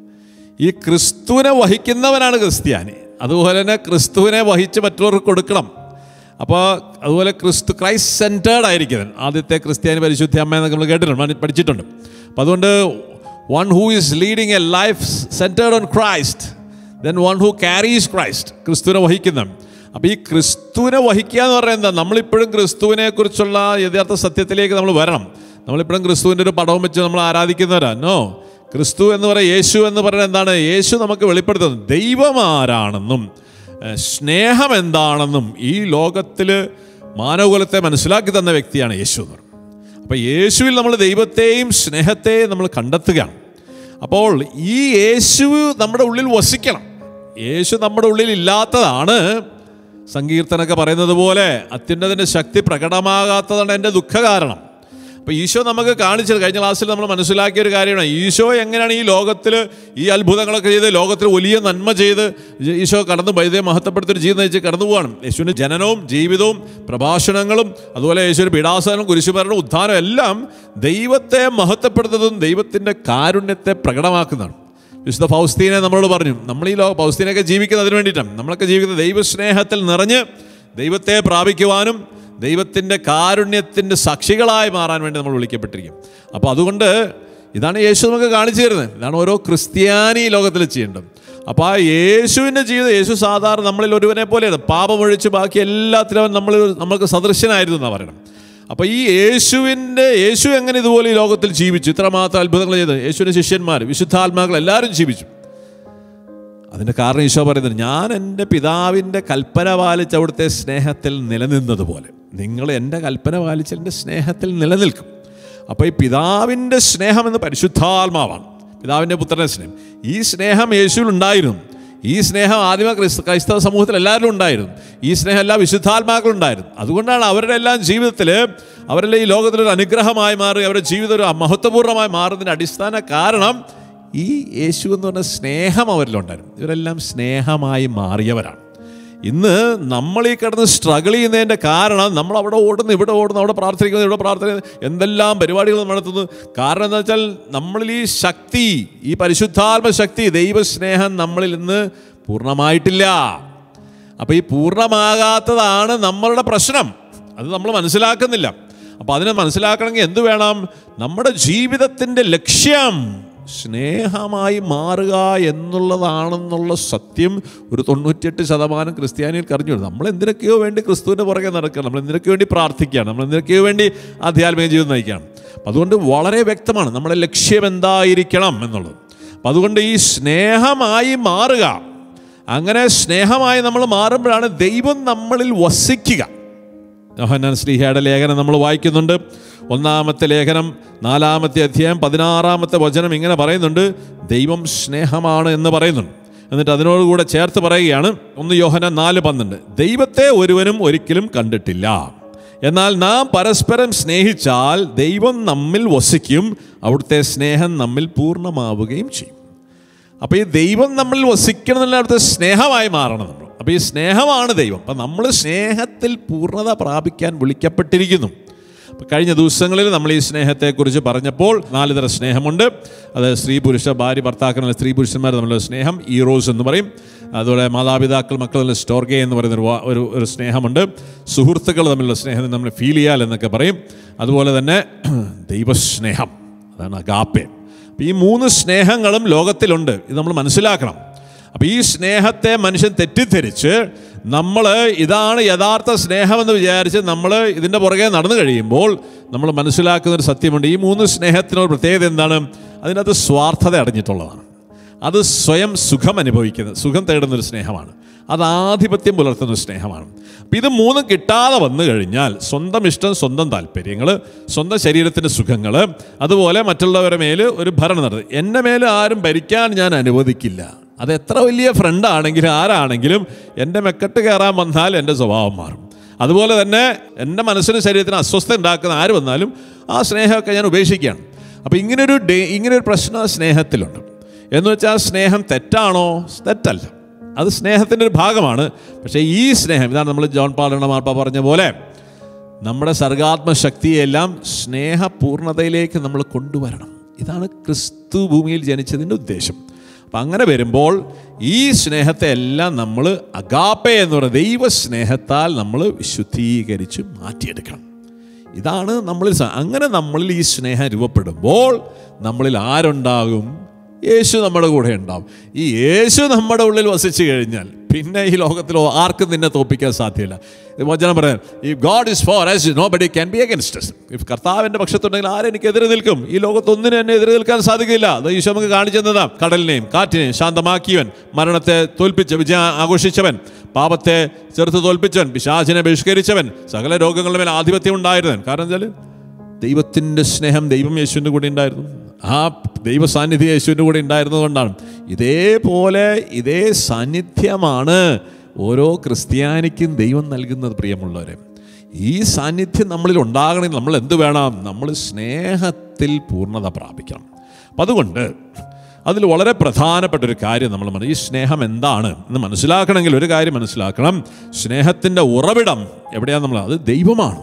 ഈ ക്രിസ്തുവിനെ വഹിക്കുന്നവനാണ് ക്രിസ്ത്യാനി അതുപോലെ തന്നെ ക്രിസ്തുവിനെ വഹിച്ച് മറ്റുള്ളവർക്ക് കൊടുക്കണം അപ്പോൾ അതുപോലെ ക്രിസ്തു ക്രൈസ്റ്റ് സെൻറ്റേർഡ് ആയിരിക്കുന്നത് ആദ്യത്തെ ക്രിസ്ത്യാനി പരിശുദ്ധ അമ്മ എന്നൊക്കെ നമ്മൾ കേട്ടിട്ടുണ്ട് മന- പഠിച്ചിട്ടുണ്ട് അപ്പം അതുകൊണ്ട് one who is leading a life centred on Christ then one who carries Christ ക്രിസ്തുവിനെ വഹിക്കുന്ന അപ്പോൾ ഈ ക്രിസ്തുവിനെ വഹിക്കുക എന്ന് പറയുന്നത് എന്താ നമ്മളിപ്പോഴും ക്രിസ്തുവിനെ കുറിച്ചുള്ള യഥാർത്ഥ സത്യത്തിലേക്ക് നമ്മൾ വരണം നമ്മളിപ്പോഴും ക്രിസ്തുവിൻ്റെ ഒരു പടവും വെച്ച് നമ്മൾ ആരാധിക്കുന്നവരാ നോ ക്രിസ്തു എന്ന് പറയുക യേശു എന്ന് പറയുന്നത് എന്താണ് യേശു നമുക്ക് വെളിപ്പെടുത്തുന്നത് ദൈവം ആരാണെന്നും ഏഹ്, സ്നേഹം എന്താണെന്നും ഈ ലോകത്തിൽ മാനവകുലത്തെ മനസ്സിലാക്കി തന്ന വ്യക്തിയാണ് യേശു എന്ന് പറയുന്നത് അപ്പോൾ യേശുവിൽ നമ്മൾ ദൈവത്തെയും സ്നേഹത്തെയും നമ്മൾ കണ്ടെത്തുകയാണ് അപ്പോൾ ഈ യേശു നമ്മുടെ ഉള്ളിൽ വസിക്കണം യേശു നമ്മുടെ ഉള്ളിൽ ഇല്ലാത്തതാണ് സങ്കീർത്തനൊക്കെ പറയുന്നത് പോലെ അത്യുന്നതിൻ്റെ ശക്തി പ്രകടമാകാത്തതാണ് എൻ്റെ ദുഃഖ കാരണം അപ്പോൾ ഈശോ നമുക്ക് കാണിച്ചത് കഴിഞ്ഞ ക്ലാസ്സിൽ നമ്മൾ മനസ്സിലാക്കിയ ഒരു കാര്യമാണ് ഈശോ എങ്ങനെയാണ് ഈ ലോകത്തിൽ ഈ അത്ഭുതങ്ങളൊക്കെ ചെയ്ത് ലോകത്തിൽ വലിയ നന്മ ചെയ്ത് ഈശോ കടന്നു വൈദ്യ മഹത്വപ്പെടുത്തൊരു ജീവിതം നയിച്ച് കടന്നു പോവാണ് യേശുവിൻ്റെ ജനനവും ജീവിതവും പ്രഭാഷണങ്ങളും അതുപോലെ യേശുവിൻ്റെ പീഡാസനം കുരിശുമരണം ഉദ്ധാനം എല്ലാം ദൈവത്തെ മഹത്വപ്പെടുത്തുന്നതും ദൈവത്തിൻ്റെ കാരുണ്യത്തെ പ്രകടമാക്കുന്നതാണ് വിശുദ്ധ ഫൗസ്തീനെ നമ്മളോട് പറഞ്ഞു നമ്മൾ ഈ ലോക ഫൗസ്തീനൊക്കെ ജീവിക്കുന്നതിന് വേണ്ടിയിട്ടാണ് നമ്മളൊക്കെ ജീവിക്കുന്നത് ദൈവസ്നേഹത്തിൽ നിറഞ്ഞ് ദൈവത്തെ പ്രാപിക്കുവാനും ദൈവത്തിൻ്റെ കാരുണ്യത്തിൻ്റെ സാക്ഷികളായി മാറാൻ വേണ്ടി നമ്മൾ വിളിക്കപ്പെട്ടിരിക്കും അപ്പോൾ അതുകൊണ്ട് ഇതാണ് യേശു നമുക്ക് കാണിച്ചു തരുന്നത് ഇതാണ് ഓരോ ക്രിസ്ത്യാനി ഈ ലോകത്തിൽ ചെയ്യേണ്ടത് അപ്പോൾ ആ യേശുവിൻ്റെ ജീവിതം യേശു സാധാരണ നമ്മളിൽ ഒരുവനെ പോലെയാണ് പാപമൊഴിച്ച് ബാക്കി എല്ലാത്തിലും അവൻ നമ്മൾ നമ്മൾക്ക് സദൃശ്യനായിരുന്നു എന്നാണ് പറയണം അപ്പോൾ ഈ യേശുവിൻ്റെ യേശു എങ്ങനെ ഇതുപോലെ ഈ ലോകത്തിൽ ജീവിച്ചു ഇത്രമാത്രം അത്ഭുതങ്ങൾ ചെയ്ത് യേശുവിൻ്റെ ശിഷ്യന്മാർ വിശുദ്ധാത്മാക്കൾ എല്ലാവരും ജീവിച്ചു അതിൻ്റെ കാരണം ഈശോ പറയുന്നത് ഞാൻ എൻ്റെ പിതാവിൻ്റെ കൽപ്പന പാലിച്ച് അവിടുത്തെ സ്നേഹത്തിൽ നിലനിന്നതുപോലെ നിങ്ങൾ എൻ്റെ കൽപ്പന പാലിച്ച് എൻ്റെ സ്നേഹത്തിൽ നിലനിൽക്കും അപ്പോൾ ഈ പിതാവിൻ്റെ സ്നേഹം എന്ന് പരിശുദ്ധാത്മാവാണ് പിതാവിൻ്റെ പുത്രൻ്റെ സ്നേഹം ഈ സ്നേഹം യേശുവിൽ ഉണ്ടായിരുന്നു ഈ സ്നേഹം ആദ്യമേ ക്രിസ്ത ക്രൈസ്തവ സമൂഹത്തിൽ എല്ലാവരിലും ഉണ്ടായിരുന്നു ഈ സ്നേഹം എല്ലാ വിശുദ്ധാത്മാക്കളും ഉണ്ടായിരുന്നു അതുകൊണ്ടാണ് അവരുടെ എല്ലാം ജീവിതത്തിൽ അവരുടെ ഈ ലോകത്തിലൊരു അനുഗ്രഹമായി മാറി അവരുടെ ജീവിതം ഒരു മഹത്വപൂർണ്ണമായി മാറുന്നതിൻ്റെ അടിസ്ഥാന കാരണം ഈ യേശു എന്ന് പറഞ്ഞ സ്നേഹം അവരിലുണ്ടായിരുന്നു ഇവരെല്ലാം സ്നേഹമായി മാറിയവരാണ് ഇന്ന് നമ്മൾ ഈ കിടന്ന് സ്ട്രഗിൾ ചെയ്യുന്നതിൻ്റെ കാരണം നമ്മൾ അവിടെ ഓടുന്നു ഇവിടെ ഓടുന്നു അവിടെ പ്രാർത്ഥിക്കുന്നു ഇവിടെ പ്രാർത്ഥിക്കുന്നു എന്തെല്ലാം പരിപാടികൾ നടത്തുന്നു കാരണം എന്താ വെച്ചാൽ നമ്മളിൽ ഈ ശക്തി ഈ പരിശുദ്ധാത്മ ശക്തി ദൈവസ്നേഹം നമ്മളിൽ ഇന്ന് പൂർണ്ണമായിട്ടില്ല അപ്പോൾ ഈ പൂർണ്ണമാകാത്തതാണ് നമ്മളുടെ പ്രശ്നം അത് നമ്മൾ മനസ്സിലാക്കുന്നില്ല അപ്പോൾ അതിനെ മനസ്സിലാക്കണമെങ്കിൽ എന്ത് വേണം നമ്മുടെ ജീവിതത്തിൻ്റെ ലക്ഷ്യം സ്നേഹമായി മാറുക എന്നുള്ളതാണെന്നുള്ള സത്യം ഒരു തൊണ്ണൂറ്റിയെട്ട് ശതമാനം ക്രിസ്ത്യാനികൾക്ക് അറിഞ്ഞു നമ്മൾ എന്തിനൊക്കെയോ വേണ്ടി ക്രിസ്തുവിൻ്റെ പുറകെ നടക്കുകയാണ് നമ്മൾ എന്തിനൊക്കെയോ വേണ്ടി പ്രാർത്ഥിക്കുകയാണ് നമ്മൾ എന്തിനൊക്കെയോ വേണ്ടി ആധ്യാത്മിക ജീവിതം നയിക്കുകയാണ് അപ്പം അതുകൊണ്ട് വളരെ വ്യക്തമാണ് നമ്മുടെ ലക്ഷ്യം എന്തായിരിക്കണം എന്നുള്ളത് അപ്പം അതുകൊണ്ട് ഈ സ്നേഹമായി മാറുക അങ്ങനെ സ്നേഹമായി നമ്മൾ മാറുമ്പോഴാണ് ദൈവം നമ്മളിൽ വസിക്കുക യോഹന്നാൻ ശ്രീഹയുടെ ലേഖനം നമ്മൾ വായിക്കുന്നുണ്ട് ഒന്നാമത്തെ ലേഖനം നാലാമത്തെ അധ്യായം പതിനാറാമത്തെ വചനം ഇങ്ങനെ പറയുന്നുണ്ട് ദൈവം സ്നേഹമാണ് എന്ന് പറയുന്നുണ്ട് എന്നിട്ട് അതിനോടുകൂടെ ചേർത്ത് പറയുകയാണ് ഒന്ന് യോഹന നാല് പന്ത്രണ്ട് ദൈവത്തെ ഒരുവനും ഒരിക്കലും കണ്ടിട്ടില്ല എന്നാൽ നാം പരസ്പരം സ്നേഹിച്ചാൽ ദൈവം നമ്മിൽ വസിക്കും അവിടുത്തെ സ്നേഹം നമ്മിൽ പൂർണ്ണമാവുകയും ചെയ്യും അപ്പോൾ ഈ ദൈവം നമ്മളിൽ വസിക്കണം എന്നുള്ള അവിടുത്തെ സ്നേഹമായി മാറണം നമ്മൾ അപ്പോൾ ഈ സ്നേഹമാണ് ദൈവം അപ്പം നമ്മൾ സ്നേഹത്തിൽ പൂർണ്ണത പ്രാപിക്കാൻ വിളിക്കപ്പെട്ടിരിക്കുന്നു അപ്പോൾ കഴിഞ്ഞ ദിവസങ്ങളിൽ നമ്മൾ ഈ സ്നേഹത്തെക്കുറിച്ച് പറഞ്ഞപ്പോൾ നാല് തരം സ്നേഹമുണ്ട് അത് സ്ത്രീ പുരുഷ ഭാര്യ ഭർത്താക്കൾ സ്ത്രീ പുരുഷന്മാർ തമ്മിലുള്ള സ്നേഹം ഈറോസ് എന്ന് പറയും അതുപോലെ മാതാപിതാക്കൾ മക്കൾ തമ്മിലുള്ള സ്റ്റോർഗെ എന്ന് പറയുന്ന ഒരു വാ- ഒരു ഒരു സ്നേഹമുണ്ട് സുഹൃത്തുക്കൾ തമ്മിലുള്ള സ്നേഹം നമ്മൾ ഫീൽ ചെയ്യാൽ എന്നൊക്കെ പറയും അതുപോലെ തന്നെ ദൈവസ്നേഹം അതാണ് അഗാപ്പെ അപ്പോൾ ഈ മൂന്ന് സ്നേഹങ്ങളും ലോകത്തിലുണ്ട് ഇത് നമ്മൾ മനസ്സിലാക്കണം അപ്പോൾ ഈ സ്നേഹത്തെ മനുഷ്യൻ തെറ്റിദ്ധരിച്ച് നമ്മൾ ഇതാണ് യഥാർത്ഥ സ്നേഹമെന്ന് വിചാരിച്ച് നമ്മൾ ഇതിൻ്റെ പുറകെ നടന്നു കഴിയുമ്പോൾ നമ്മൾ മനസ്സിലാക്കുന്ന ഒരു സത്യമുണ്ട് ഈ മൂന്ന് സ്നേഹത്തിനൊരു പ്രത്യേകത എന്താണ് അതിനകത്ത് സ്വാർത്ഥത അടഞ്ഞിട്ടുള്ളതാണ് അത് സ്വയം സുഖം അനുഭവിക്കുന്ന സുഖം തേടുന്ന ഒരു സ്നേഹമാണ് അത് ആധിപത്യം പുലർത്തുന്ന ഒരു സ്നേഹമാണ് അപ്പം ഇത് മൂന്നും കിട്ടാതെ വന്നു കഴിഞ്ഞാൽ സ്വന്തം ഇഷ്ടം സ്വന്തം താല്പര്യങ്ങൾ സ്വന്തം ശരീരത്തിൻ്റെ സുഖങ്ങൾ അതുപോലെ മറ്റുള്ളവരുടെ മേൽ ഒരു ഭരണം നടത്തും എൻ്റെ മേൽ ആരും ഭരിക്കാൻ ഞാൻ അനുവദിക്കില്ല അത് എത്ര വലിയ ഫ്രണ്ട് ആണെങ്കിലും ആരാണെങ്കിലും എൻ്റെ മെക്കെട്ട് കയറാൻ വന്നാൽ എൻ്റെ സ്വഭാവം മാറും അതുപോലെ തന്നെ എൻ്റെ മനസ്സിനും ശരീരത്തിന് അസ്വസ്ഥ ഉണ്ടാക്കുന്ന ആര് വന്നാലും ആ സ്നേഹമൊക്കെ ഞാൻ ഉപേക്ഷിക്കുകയാണ് അപ്പോൾ ഇങ്ങനൊരു ഡേ ഇങ്ങനൊരു പ്രശ്നം ആ സ്നേഹത്തിലുണ്ട് എന്ന് വെച്ചാൽ സ്നേഹം തെറ്റാണോ തെറ്റല്ല അത് സ്നേഹത്തിൻ്റെ ഒരു ഭാഗമാണ് പക്ഷേ ഈ സ്നേഹം ഇതാണ് നമ്മൾ ജോൺ പാലണ മാർപ്പ പറഞ്ഞ പോലെ നമ്മുടെ സർഗാത്മശക്തിയെല്ലാം സ്നേഹപൂർണതയിലേക്ക് നമ്മൾ കൊണ്ടുവരണം ഇതാണ് ക്രിസ്തു ഭൂമിയിൽ ജനിച്ചതിൻ്റെ ഉദ്ദേശം അപ്പം അങ്ങനെ വരുമ്പോൾ ഈ സ്നേഹത്തെ എല്ലാം നമ്മൾ അഗാപ്പെ എന്ന് പറയുന്ന ദൈവ സ്നേഹത്താൽ നമ്മൾ വിശുദ്ധീകരിച്ച് മാറ്റിയെടുക്കണം ഇതാണ് നമ്മളിൽ സ- അങ്ങനെ നമ്മളിൽ ഈ സ്നേഹം രൂപപ്പെടുമ്പോൾ നമ്മളിൽ ആരുണ്ടാകും യേശു നമ്മുടെ കൂടെ ഉണ്ടാവും ഈ യേശു നമ്മുടെ ഉള്ളിൽ വസിച്ചു കഴിഞ്ഞാൽ പിന്നെ ഈ ലോകത്തിൽ ആർക്കും നിന്നെ തോപ്പിക്കാൻ സാധ്യമല്ല വചനം പറയാൻ ഈ God is for us nobody can be against if കർത്താവിൻ്റെ പക്ഷത്തുണ്ടെങ്കിൽ ആരെനിക്ക് എതിരെ നിൽക്കും ഈ ലോകത്തൊന്നിനും എന്നെ എതിരെ നിൽക്കാൻ സാധിക്കില്ല അത് ഈശോ നമുക്ക് കാണിച്ചു തന്നതാ കടലിനെയും കാറ്റിനെയും ശാന്തമാക്കിയവൻ മരണത്തെ തോൽപ്പിച്ച വിജയം ആഘോഷിച്ചവൻ പാപത്തെ ചെറുത്ത് തോൽപ്പിച്ചവൻ പിശാചിനെ ബഹിഷ്കരിച്ചവൻ സകല രോഗങ്ങളുടെ മേൽ ആധിപത്യം ഉണ്ടായിരുന്നവൻ കാരണം വെച്ചാൽ ദൈവത്തിൻ്റെ സ്നേഹം ദൈവം യേശുവിൻ്റെ കൂടെ ഉണ്ടായിരുന്നു ആ ദൈവ സാന്നിധ്യം യേശുവിൻ്റെ കൂടെ ഉണ്ടായിരുന്നതുകൊണ്ടാണ് ഇതേപോലെ ഇതേ സാന്നിധ്യമാണ് ഓരോ ക്രിസ്ത്യാനിക്കും ദൈവം നൽകുന്നത് പ്രിയമുള്ളവരെ ഈ സാന്നിധ്യം നമ്മളിൽ ഉണ്ടാകണമെങ്കിൽ നമ്മൾ എന്ത് വേണം നമ്മൾ സ്നേഹത്തിൽ പൂർണ്ണത പ്രാപിക്കണം അപ്പം അതുകൊണ്ട് അതിൽ വളരെ പ്രധാനപ്പെട്ട ഒരു കാര്യം നമ്മൾ മനസ്സി- ഈ സ്നേഹം എന്താണ് എന്ന് മനസ്സിലാക്കണമെങ്കിൽ ഒരു കാര്യം മനസ്സിലാക്കണം സ്നേഹത്തിൻ്റെ ഉറവിടം എവിടെയാണ് നമ്മൾ അത് ദൈവമാണ്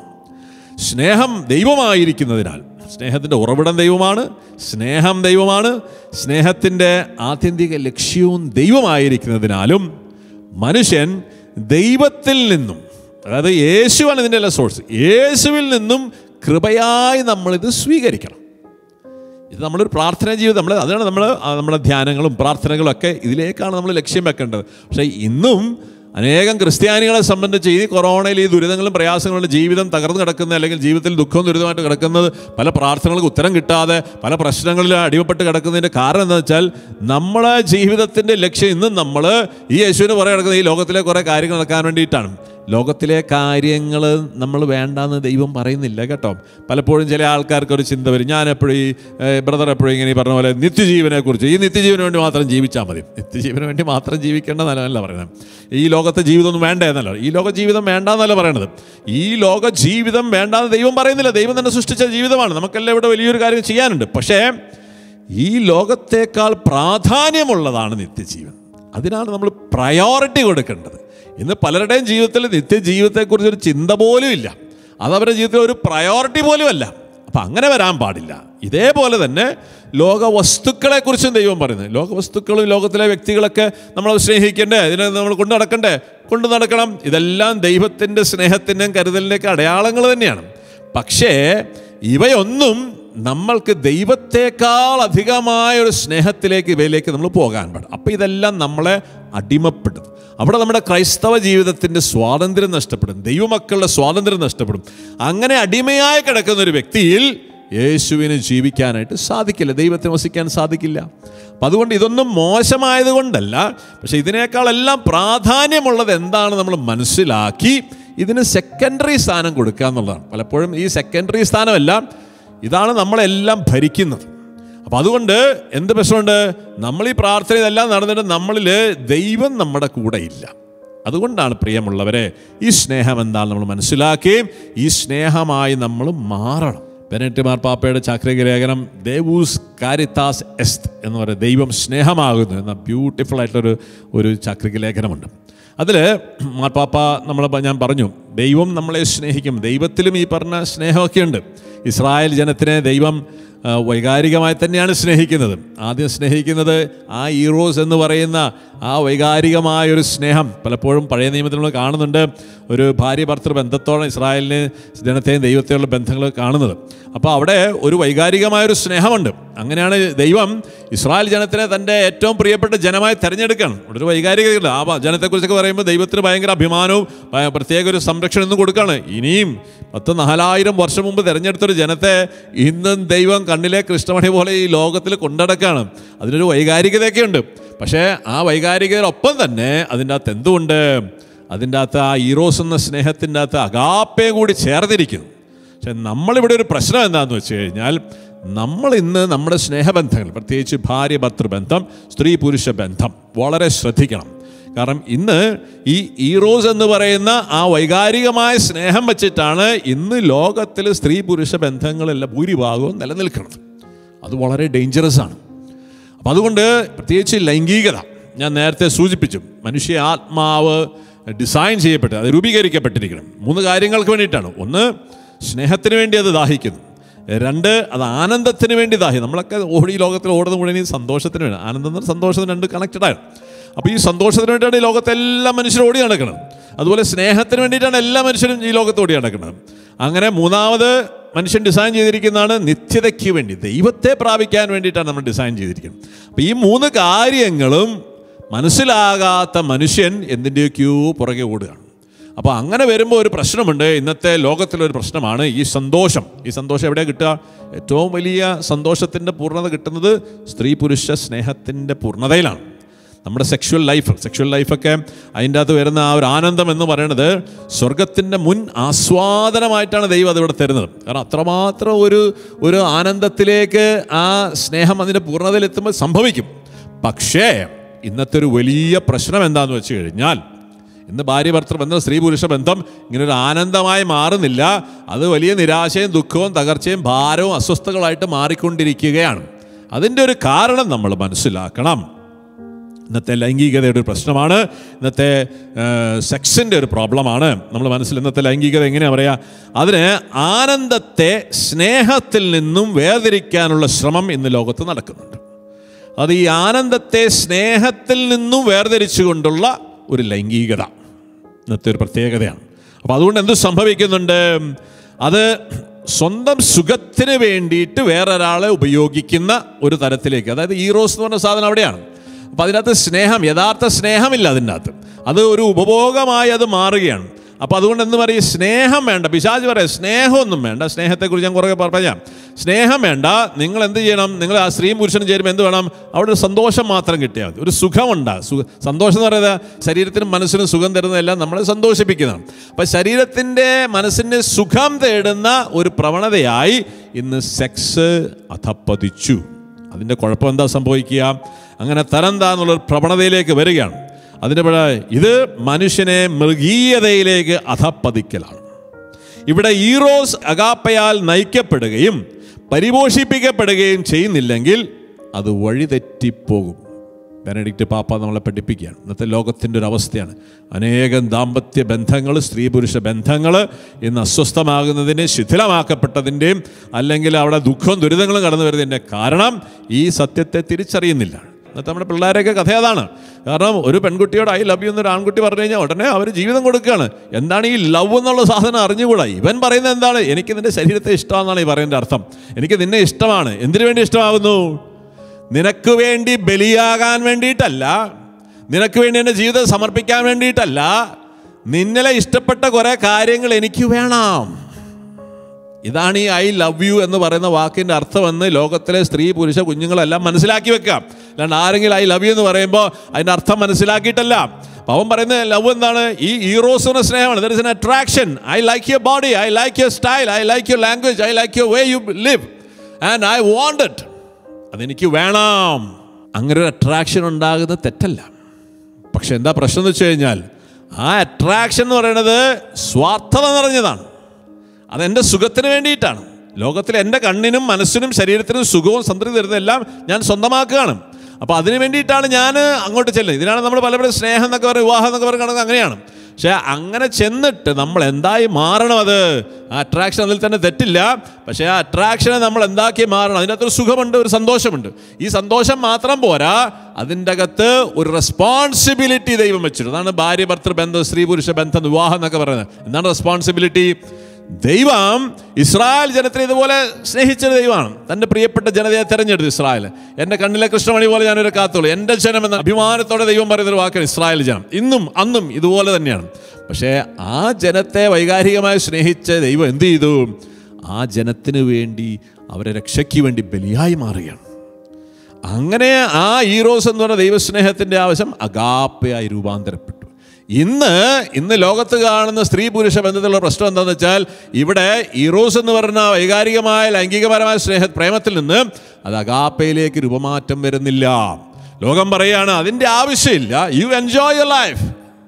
സ്നേഹം ദൈവമായിരിക്കുന്നതിനാൽ സ്നേഹത്തിൻ്റെ ഉറവിടം ദൈവമാണ് സ്നേഹം ദൈവമാണ് സ്നേഹത്തിൻ്റെ ആത്യന്തിക ലക്ഷ്യവും ദൈവമായിരിക്കുന്നതിനാലും മനുഷ്യൻ ദൈവത്തിൽ നിന്നും അതായത് യേശുവാണ് ഇതിൻ്റെ എല്ലാ സോഴ്സ് യേശുവിൽ നിന്നും കൃപയായി നമ്മളിത് സ്വീകരിക്കണം ഇത് നമ്മളൊരു പ്രാർത്ഥന ജീവിതം നമ്മൾ അതാണ് നമ്മൾ നമ്മുടെ ധ്യാനങ്ങളും പ്രാർത്ഥനകളും ഒക്കെ ഇതിലേക്കാണ് നമ്മൾ ലക്ഷ്യം വെക്കേണ്ടത് പക്ഷേ ഇന്നും അനേകം ക്രിസ്ത്യാനികളെ സംബന്ധിച്ച് ഈ കൊറോണയിൽ ഈ ദുരിതങ്ങളും പ്രയാസങ്ങളും ജീവിതം തകർന്നു കിടക്കുന്ന അല്ലെങ്കിൽ ജീവിതത്തിൽ ദുഃഖവും ദുരിതമായിട്ട് കിടക്കുന്നത് പല പ്രാർത്ഥനകൾക്ക് ഉത്തരം കിട്ടാതെ പല പ്രശ്നങ്ങളിൽ അടിമപ്പെട്ട് കിടക്കുന്നതിൻ്റെ കാരണം എന്താ വെച്ചാൽ നമ്മളെ ജീവിതത്തിൻ്റെ ലക്ഷ്യം ഇന്നും നമ്മൾ ഈ യേശുവിന് പുറകെ കിടക്കുന്ന ഈ ലോകത്തിലെ കുറേ കാര്യങ്ങൾ നടക്കാൻ വേണ്ടിയിട്ടാണ് ലോകത്തിലെ കാര്യങ്ങൾ നമ്മൾ വേണ്ടാന്ന് ദൈവം പറയുന്നില്ല കേട്ടോ പലപ്പോഴും ചില ആൾക്കാർക്ക് ഒരു ചിന്ത വരും ഞാൻ എപ്പോഴും ഈ ബ്രദർ എപ്പോഴും ഇങ്ങനെ ഈ പറഞ്ഞ പോലെ നിത്യജീവനെ കുറിച്ച് ഈ നിത്യജീവന് വേണ്ടി മാത്രം ജീവിച്ചാൽ മതി നിത്യജീവന് വേണ്ടി മാത്രം ജീവിക്കേണ്ടതല്ല പറയുന്നത് ഈ ലോകത്തെ ജീവിതമൊന്നും വേണ്ട എന്നല്ല ഈ ലോക ജീവിതം വേണ്ടെന്നല്ല പറയണത് ഈ ലോക ജീവിതം വേണ്ടാന്ന് ദൈവം പറയുന്നില്ല ദൈവം തന്നെ സൃഷ്ടിച്ച ജീവിതമാണ് നമുക്കെല്ലാം ഇവിടെ വലിയൊരു കാര്യം ചെയ്യാനുണ്ട് പക്ഷേ ഈ ലോകത്തേക്കാൾ പ്രാധാന്യമുള്ളതാണ് നിത്യജീവൻ അതിനാണ് നമ്മൾ പ്രയോറിറ്റി കൊടുക്കേണ്ടത് ഇന്ന് പലരുടെയും ജീവിതത്തിൽ നിത്യജീവിതത്തെക്കുറിച്ച് ഒരു ചിന്ത പോലും ഇല്ല അത് അവരുടെ ജീവിതത്തിൽ ഒരു പ്രയോറിറ്റി പോലും അല്ല അപ്പം അങ്ങനെ വരാൻ പാടില്ല ഇതേപോലെ തന്നെ ലോക വസ്തുക്കളെക്കുറിച്ചും ദൈവം പറയുന്നത് ലോക വസ്തുക്കളും ലോകത്തിലെ വ്യക്തികളൊക്കെ നമ്മൾ സ്നേഹിക്കണ്ടേ ഇതിനെ നമ്മൾ കൊണ്ടു നടക്കണ്ടേ കൊണ്ടു നടക്കണം ഇതെല്ലാം ദൈവത്തിൻ്റെ സ്നേഹത്തിൻ്റെയും കരുതലിൻ്റെയൊക്കെ അടയാളങ്ങൾ തന്നെയാണ് പക്ഷേ ഇവയൊന്നും നമ്മൾക്ക് ദൈവത്തെക്കാൾ അധികമായ ഒരു സ്നേഹത്തിലേക്ക് ഇവയിലേക്ക് നമ്മൾ പോകാൻ പാടും അപ്പോൾ ഇതെല്ലാം നമ്മളെ അടിമപ്പെടും അവിടെ നമ്മുടെ ക്രൈസ്തവ ജീവിതത്തിൻ്റെ സ്വാതന്ത്ര്യം നഷ്ടപ്പെടും ദൈവമക്കളുടെ സ്വാതന്ത്ര്യം നഷ്ടപ്പെടും അങ്ങനെ അടിമയായി കിടക്കുന്ന ഒരു വ്യക്തിയിൽ യേശുവിന് ജീവിക്കാനായിട്ട് സാധിക്കില്ല ദൈവത്തെ വസിക്കാൻ സാധിക്കില്ല അപ്പം അതുകൊണ്ട് ഇതൊന്നും മോശമായതുകൊണ്ടല്ല പക്ഷെ ഇതിനേക്കാളെല്ലാം പ്രാധാന്യമുള്ളത് എന്താണ് നമ്മൾ മനസ്സിലാക്കി ഇതിന് സെക്കൻഡറി സ്ഥാനം കൊടുക്കുക എന്നുള്ളതാണ് പലപ്പോഴും ഈ സെക്കൻഡറി സ്ഥാനമെല്ലാം ഇതാണ് നമ്മളെല്ലാം ഭരിക്കുന്നത് അപ്പം അതുകൊണ്ട് എന്ത് പ്രശ്നമുണ്ട് നമ്മൾ ഈ പ്രാർത്ഥന ഇതെല്ലാം നടന്നിട്ട് നമ്മളിൽ ദൈവം നമ്മുടെ കൂടെ ഇല്ല അതുകൊണ്ടാണ് പ്രിയമുള്ളവരെ ഈ സ്നേഹം എന്താണ് നമ്മൾ മനസ്സിലാക്കുകയും ഈ സ്നേഹമായി നമ്മൾ മാറണം ബെനറ്റ് മാർപ്പാപ്പയുടെ ചാക്രിക ലേഖനം ദേവൂസ് കാരിത്താസ് എസ്ത് എന്ന് പറയുന്നത് ദൈവം സ്നേഹമാകുന്നു എന്ന ബ്യൂട്ടിഫുൾ ആയിട്ടൊരു ഒരു ചാക്രിക ലേഖനമുണ്ട് അതിൽ മാർപ്പാപ്പ നമ്മൾ ഞാൻ പറഞ്ഞു ദൈവം നമ്മളെ സ്നേഹിക്കും ദൈവത്തിലും ഈ പറഞ്ഞ സ്നേഹമൊക്കെ ഉണ്ട് ഇസ്രായേൽ ജനത്തിനെ ദൈവം ആ, വൈകാരികമായി തന്നെയാണ് സ്നേഹിക്കുന്നത് ആദ്യം സ്നേഹിക്കുന്നത് ആ ഈറോസ് എന്ന് പറയുന്ന ആ വൈകാരികമായ ഒരു സ്നേഹം പലപ്പോഴും പഴയ നിയമത്തിൽ നമ്മൾ കാണുന്നുണ്ട് ഒരു ഭാര്യ ഭർത്തൃ ബന്ധത്തോളം ഇസ്രായേലിന് ജനത്തെയും ദൈവത്തെയുള്ള ബന്ധങ്ങൾ കാണുന്നത് അപ്പോൾ അവിടെ ഒരു വൈകാരികമായൊരു സ്നേഹമുണ്ട് അങ്ങനെയാണ് ദൈവം ഇസ്രായേൽ ജനത്തിനെ തൻ്റെ ഏറ്റവും പ്രിയപ്പെട്ട ജനമായി തിരഞ്ഞെടുക്കണം അവിടെ ഒരു വൈകാരികത ആ ഭ- ജനത്തെക്കുറിച്ചൊക്കെ പറയുമ്പോൾ ദൈവത്തിന് ഭയങ്കര അഭിമാനവും ഭയ- പ്രത്യേക ഒരു സംരക്ഷണം ഇന്നും കൊടുക്കുകയാണ് ഇനിയും പത്ത് നാലായിരം വർഷം മുമ്പ് തിരഞ്ഞെടുത്തൊരു ജനത്തെ ഇന്നും ദൈവം കണ്ണിലെ കൃഷ്ണമണി പോലെ ഈ ലോകത്തിൽ കൊണ്ടടക്കാണ് അതിനൊരു വൈകാരികതയൊക്കെ ഉണ്ട് പക്ഷേ ആ വൈകാരികതയോടൊപ്പം തന്നെ അതിൻ്റെ അകത്ത് എന്തുകൊണ്ട് അതിൻ്റെ അകത്ത് ആ ഈറോസ് എന്ന സ്നേഹത്തിൻ്റെ അകത്ത് അഗാപ്പയെ കൂടി ചേർന്നിരിക്കുന്നു പക്ഷെ നമ്മളിവിടെ ഒരു പ്രശ്നം എന്താണെന്ന് വെച്ച് കഴിഞ്ഞാൽ നമ്മൾ ഇന്ന് നമ്മുടെ സ്നേഹബന്ധങ്ങൾ പ്രത്യേകിച്ച് ഭാര്യ ഭർത്തൃബന്ധം സ്ത്രീ പുരുഷ ബന്ധം വളരെ ശ്രദ്ധിക്കണം കാരണം ഇന്ന് ഈ ഈറോസ് എന്ന് പറയുന്ന ആ വൈകാരികമായ സ്നേഹം വെച്ചിട്ടാണ് ഇന്ന് ലോകത്തിൽ സ്ത്രീ പുരുഷ ബന്ധങ്ങളെല്ലാം ഭൂരിഭാഗവും നിലനിൽക്കുന്നത് അത് വളരെ ഡേഞ്ചറസ് ആണ് അപ്പം അതുകൊണ്ട് പ്രത്യേകിച്ച് ലൈംഗികത ഞാൻ നേരത്തെ സൂചിപ്പിച്ചു മനുഷ്യ ആത്മാവ് ഡിസൈൻ ചെയ്യപ്പെട്ട് അത് രൂപീകരിക്കപ്പെട്ടിരിക്കണം മൂന്ന് കാര്യങ്ങൾക്ക് വേണ്ടിയിട്ടാണ് ഒന്ന് സ്നേഹത്തിന് വേണ്ടി അത് ദാഹിക്കുന്നു രണ്ട് അത് ആനന്ദത്തിന് വേണ്ടി ദാഹി നമ്മളൊക്കെ ഓടി ഈ ലോകത്തിൽ ഓടുന്ന മുഴുവൻ ഈ സന്തോഷത്തിന് വേണ്ടി ആനന്ദം എന്ന് സന്തോഷത്തിന് രണ്ട് കണക്റ്റഡാണ് അപ്പോൾ ഈ സന്തോഷത്തിന് വേണ്ടിയിട്ടാണ് ഈ ലോകത്തെ എല്ലാ മനുഷ്യരും ഓടി നടക്കുന്നത് അതുപോലെ സ്നേഹത്തിന് വേണ്ടിയിട്ടാണ് എല്ലാ മനുഷ്യരും ഈ ലോകത്ത് ഓടി നടക്കുന്നത് അങ്ങനെ മൂന്നാമത് മനുഷ്യൻ ഡിസൈൻ ചെയ്തിരിക്കുന്നതാണ് നിത്യതയ്ക്ക് വേണ്ടി ദൈവത്തെ പ്രാപിക്കാൻ വേണ്ടിയിട്ടാണ് നമ്മൾ ഡിസൈൻ ചെയ്തിരിക്കുന്നത് അപ്പോൾ ഈ മൂന്ന് കാര്യങ്ങളും മനസ്സിലാകാത്ത മനുഷ്യൻ എന്തിൻ്റെയൊക്കെയോ പുറകെ ഓടുകയാണ് അപ്പോൾ അങ്ങനെ വരുമ്പോൾ ഒരു പ്രശ്നമുണ്ട് ഇന്നത്തെ ലോകത്തിലൊരു പ്രശ്നമാണ് ഈ സന്തോഷം ഈ സന്തോഷം എവിടെയാണ് കിട്ടുക ഏറ്റവും വലിയ സന്തോഷത്തിൻ്റെ പൂർണ്ണത കിട്ടുന്നത് സ്ത്രീ പുരുഷ സ്നേഹത്തിൻ്റെ പൂർണ്ണതയിലാണ് നമ്മുടെ സെക്ഷുവൽ ലൈഫ് സെക്ഷുവൽ ലൈഫൊക്കെ അതിൻ്റെ അകത്ത് വരുന്ന ആ ഒരു ആനന്ദം എന്ന് പറയുന്നത് സ്വർഗത്തിൻ്റെ മുൻ ആസ്വാദനമായിട്ടാണ് ദൈവം അതിവിടെ തരുന്നത് കാരണം അത്രമാത്രം ഒരു ഒരു ആനന്ദത്തിലേക്ക് ആ സ്നേഹം അതിൻ്റെ പൂർണ്ണതയിലെത്തുമ്പോൾ സംഭവിക്കും പക്ഷേ ഇന്നത്തെ ഒരു വലിയ പ്രശ്നം എന്താണെന്ന് വെച്ച് കഴിഞ്ഞാൽ ഇന്ന് ഭാര്യ ഭർത്തൃ ബന്ധം സ്ത്രീ പുരുഷ ബന്ധം ഇങ്ങനെ ഒരു ആനന്ദമായി മാറുന്നില്ല അത് വലിയ നിരാശയും ദുഃഖവും തകർച്ചയും ഭാരവും അസ്വസ്ഥകളായിട്ട് മാറിക്കൊണ്ടിരിക്കുകയാണ് അതിൻ്റെ ഒരു കാരണം നമ്മൾ മനസ്സിലാക്കണം ഇന്നത്തെ ലൈംഗികതയുടെ ഒരു പ്രശ്നമാണ് ഇന്നത്തെ സെക്സിൻ്റെ ഒരു പ്രോബ്ലമാണ് നമ്മൾ മനസ്സിൽ ഇന്നത്തെ ലൈംഗികത എങ്ങനെയാണ് പറയുക അതിന് ആനന്ദത്തെ സ്നേഹത്തിൽ നിന്നും വേർതിരിക്കാനുള്ള ശ്രമം ഇന്ന് ലോകത്ത് നടക്കുന്നുണ്ട് അത് ഈ ആനന്ദത്തെ സ്നേഹത്തിൽ നിന്നും വേർതിരിച്ചുകൊണ്ടുള്ള ഒരു ലൈംഗികത ഇന്നത്തെ ഒരു പ്രത്യേകതയാണ് അപ്പോൾ അതുകൊണ്ട് എന്ത് സംഭവിക്കുന്നുണ്ട് അത് സ്വന്തം സുഖത്തിന് വേണ്ടിയിട്ട് വേറൊരാളെ ഉപയോഗിക്കുന്ന ഒരു തരത്തിലേക്ക് അതായത് ഈറോസ് എന്ന് പറഞ്ഞ സാധനം അവിടെയാണ് അപ്പോൾ അതിനകത്ത് സ്നേഹം യഥാർത്ഥ സ്നേഹമില്ല അതിൻ്റെ അകത്ത് അത് ഒരു ഉപഭോഗമായി അത് മാറുകയാണ് അപ്പോൾ അതുകൊണ്ട് എന്ത് പറയും സ്നേഹം വേണ്ട പിശാജ് പറയാം സ്നേഹമൊന്നും വേണ്ട സ്നേഹത്തെക്കുറിച്ച് ഞാൻ കുറേ പറഞ്ഞാൽ സ്നേഹം വേണ്ട നിങ്ങൾ എന്ത് ചെയ്യണം നിങ്ങൾ ആ സ്ത്രീയും പുരുഷനും ചേരുമ്പോൾ എന്ത് വേണം അവിടെ ഒരു സന്തോഷം മാത്രം കിട്ടിയാൽ മതി ഒരു സുഖമുണ്ട് സുഖ സന്തോഷം എന്ന് പറയുന്നത് ശരീരത്തിനും മനസ്സിനും സുഖം തരുന്നതെല്ലാം നമ്മളെ സന്തോഷിപ്പിക്കുന്നതാണ് അപ്പം ശരീരത്തിൻ്റെ മനസ്സിൻ്റെ സുഖം തേടുന്ന ഒരു പ്രവണതയായി ഇന്ന് സെക്സ് അധപ്പതിച്ചു അതിൻ്റെ കുഴപ്പം എന്താ സംഭവിക്കുക അങ്ങനെ തരം താന്നുള്ളൊരു പ്രവണതയിലേക്ക് വരികയാണ് അതിൻ്റെ പഴ ഇത് മനുഷ്യനെ മൃഗീയതയിലേക്ക് അധപ്പതിക്കലാണ് ഇവിടെ ഈറോസ് അഗാപ്പയാൽ നയിക്കപ്പെടുകയും പരിപോഷിപ്പിക്കപ്പെടുകയും ചെയ്യുന്നില്ലെങ്കിൽ അത് വഴിതെറ്റിപ്പോകും ബെനഡിക്റ്റ് പാപ്പ നമ്മളെ പഠിപ്പിക്കുകയാണ് ഇന്നത്തെ ലോകത്തിൻ്റെ ഒരു അവസ്ഥയാണ് അനേകം ദാമ്പത്യ ബന്ധങ്ങൾ സ്ത്രീ പുരുഷ ബന്ധങ്ങൾ ഇന്ന് അസ്വസ്ഥമാകുന്നതിന് ശിഥിലമാക്കപ്പെട്ടതിൻ്റെയും അല്ലെങ്കിൽ അവിടെ ദുഃഖവും ദുരിതങ്ങളും കടന്നു വരുന്നതിൻ്റെ കാരണം ഈ സത്യത്തെ തിരിച്ചറിയുന്നില്ല ഇന്നത്തെ നമ്മുടെ പിള്ളേരെയൊക്കെ കഥ അതാണ് കാരണം ഒരു പെൺകുട്ടിയോട് ഐ ലവ് യു എന്നൊരു ആൺകുട്ടി പറഞ്ഞു കഴിഞ്ഞാൽ ഉടനെ അവർ ജീവിതം കൊടുക്കുകയാണ് എന്താണ് ഈ ലവ് എന്നുള്ള സാധനം അറിഞ്ഞുകൂടാ ഇവൻ പറയുന്നത് എന്താണ് എനിക്ക് നിന്റെ ശരീരത്തെ ഇഷ്ടമാണെന്നാണ് ഈ പറയുന്നതിൻ്റെ അർത്ഥം എനിക്ക് നിന്നെ ഇഷ്ടമാണ് എന്തിനു വേണ്ടി ഇഷ്ടമാകുന്നു നിനക്ക് വേണ്ടി ബലിയാകാൻ വേണ്ടിയിട്ടല്ല നിനക്ക് വേണ്ടി എൻ്റെ ജീവിതം സമർപ്പിക്കാൻ വേണ്ടിയിട്ടല്ല നിന്നലെ ഇഷ്ടപ്പെട്ട കുറേ കാര്യങ്ങൾ എനിക്ക് വേണം ഇതാണ് ഈ ഐ ലവ് യു എന്ന് പറയുന്ന വാക്കിൻ്റെ അർത്ഥമെന്ന് ലോകത്തിലെ സ്ത്രീ പുരുഷ കുഞ്ഞുങ്ങളെല്ലാം മനസ്സിലാക്കി വെക്കാം അല്ലാണ്ട് ആരെങ്കിലും ഐ ലവ് യു എന്ന് പറയുമ്പോൾ അതിൻ്റെ അർത്ഥം മനസ്സിലാക്കിയിട്ടല്ല അപ്പോൾ അവൻ പറയുന്ന ലവ് എന്താണ് ഈ ഈറോസിന് സ്നേഹമാണ് there is an attraction I like your body I like your style I like your language I like your way you live and I want it അതെനിക്ക് വേണം അങ്ങനെ ഒരു അട്രാക്ഷൻ ഉണ്ടാകുന്നത് തെറ്റല്ല പക്ഷെ എന്താ പ്രശ്നം എന്ന് വെച്ച് കഴിഞ്ഞാൽ ആ അട്രാക്ഷൻ എന്ന് പറയുന്നത് സ്വാർത്ഥത നിറഞ്ഞതാണ് അതെൻ്റെ സുഖത്തിന് വേണ്ടിയിട്ടാണ് ലോകത്തിൽ എൻ്റെ കണ്ണിനും മനസ്സിനും ശരീരത്തിനും സുഖവും സംതൃപ്തി തരുന്നതെല്ലാം ഞാൻ സ്വന്തമാക്കുകയാണ് അപ്പോൾ അതിന് വേണ്ടിയിട്ടാണ് ഞാൻ അങ്ങോട്ട് ചെല്ലുന്നത് ഇതിനാണ് നമ്മൾ പലപ്പോഴും സ്നേഹം എന്നൊക്കെ പറയുക വിവാഹം എന്നൊക്കെ പറയുന്നത് അങ്ങനെയാണ് പക്ഷേ അങ്ങനെ ചെന്നിട്ട് നമ്മൾ എന്തായി മാറണം അത് ആ അട്രാക്ഷൻ അതിൽ തന്നെ തെറ്റില്ല പക്ഷേ ആ അട്രാക്ഷനെ നമ്മൾ എന്താക്കി മാറണം അതിനകത്തൊരു സുഖമുണ്ട് ഒരു സന്തോഷമുണ്ട് ഈ സന്തോഷം മാത്രം പോരാ അതിൻ്റെ അകത്ത് ഒരു റെസ്പോൺസിബിലിറ്റി ദൈവം വെച്ചിട്ടുണ്ട് അതാണ് ഭാര്യ ഭർത്തൃ ബന്ധം സ്ത്രീ പുരുഷ ബന്ധം വിവാഹം എന്നൊക്കെ പറയുന്നത് എന്താണ് റെസ്പോൺസിബിലിറ്റി ദൈവം ഇസ്രായേൽ ജനത്തിനെ ഇതുപോലെ സ്നേഹിച്ച ദൈവമാണ് തൻ്റെ പ്രിയപ്പെട്ട ജനതയെ തെരഞ്ഞെടുത്തു ഇസ്രായേൽ എൻ്റെ കണ്ണിലെ കൃഷ്ണമണി പോലെ ഞാനൊരു കാത്തോളൂ എൻ്റെ ജനം എന്ന അഭിമാനത്തോടെ ദൈവം പറയുന്നൊരു വാക്കാണ് ഇസ്രായേൽ ജനം ഇന്നും അന്നും ഇതുപോലെ തന്നെയാണ് പക്ഷേ ആ ജനത്തെ വൈകാരികമായി സ്നേഹിച്ച ദൈവം എന്ത് ചെയ്തു ആ ജനത്തിന് വേണ്ടി അവരെ രക്ഷയ്ക്ക് വേണ്ടി ബലിയായി മാറുകയാണ് അങ്ങനെ ആ ഈറോസ് എന്ന് പറയുന്ന ദൈവസ്നേഹത്തിൻ്റെ ആവശ്യം അഗാപ്പയായി രൂപാന്തരപ്പെട്ടു ഇന്ന് ഇന്ന് ലോകത്ത് കാണുന്ന സ്ത്രീ പുരുഷ ബന്ധത്തിലുള്ള പ്രശ്നം എന്താണെന്ന് വെച്ചാൽ ഇവിടെ ഈറോസ് എന്ന് പറഞ്ഞ വൈകാരികമായ ലൈംഗികപരമായ സ്നേഹ പ്രേമത്തിൽ നിന്ന് അത് അഗാപ്പയിലേക്ക് രൂപമാറ്റം വരുന്നില്ല ലോകം പറയാണ് അതിൻ്റെ ആവശ്യമില്ല you enjoy your life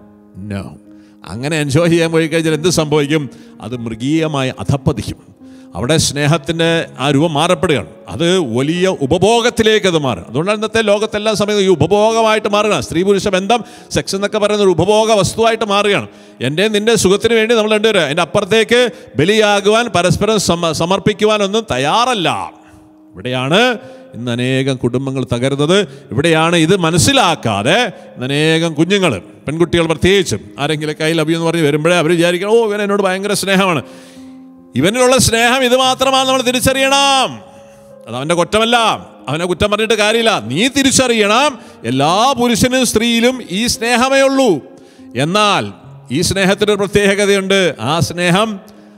no അങ്ങനെ എൻജോയ് ചെയ്യാൻ പോയി കഴിഞ്ഞാൽ എന്ത് സംഭവിക്കും അത് മൃഗീയമായി അധപ്പതിക്കും അവിടെ സ്നേഹത്തിൻ്റെ ആ രൂപം മാറപ്പെടുകയാണ് അത് വലിയ ഉപഭോഗത്തിലേക്ക് അത് മാറും അതുകൊണ്ടാണ് ഇന്നത്തെ ലോകത്തെല്ലാ സമയത്തും ഈ ഉപഭോഗമായിട്ട് മാറുകയാണ് സ്ത്രീ പുരുഷ ബന്ധം സെക്സ് എന്നൊക്കെ പറയുന്ന ഒരു ഉപഭോഗ വസ്തുവായിട്ട് മാറുകയാണ് എൻ്റെ നിൻ്റെ സുഖത്തിന് വേണ്ടി നമ്മൾ രണ്ടുപേരും അതിൻ്റെ അപ്പുറത്തേക്ക് ബലിയാകുവാൻ പരസ്പരം സമ സമർപ്പിക്കുവാനൊന്നും തയ്യാറല്ല ഇവിടെയാണ് ഇന്ന് അനേകം കുടുംബങ്ങൾ തകരുന്നത് ഇവിടെയാണ് ഇത് മനസ്സിലാക്കാതെ ഇന്ന് അനേകം കുഞ്ഞുങ്ങൾ പെൺകുട്ടികൾ പ്രത്യേകിച്ചും ആരെങ്കിലും കയ്യിൽ അഭിയെന്ന് എന്ന് പറഞ്ഞ് വരുമ്പോഴേ അവർ വിചാരിക്കണം ഓ ഇവൻ എന്നോട് ഭയങ്കര സ്നേഹമാണ് ഇവനിലുള്ള സ്നേഹം ഇത് മാത്രമാണ് നമ്മൾ തിരിച്ചറിയണം അത് അവൻ്റെ കുറ്റമല്ല അവനെ കുറ്റം പറഞ്ഞിട്ട് കാര്യമില്ല നീ തിരിച്ചറിയണം എല്ലാ പുരുഷനും സ്ത്രീയിലും ഈ സ്നേഹമേ ഉള്ളൂ എന്നാൽ ഈ സ്നേഹത്തിനൊരു പ്രത്യേകതയുണ്ട് ആ സ്നേഹം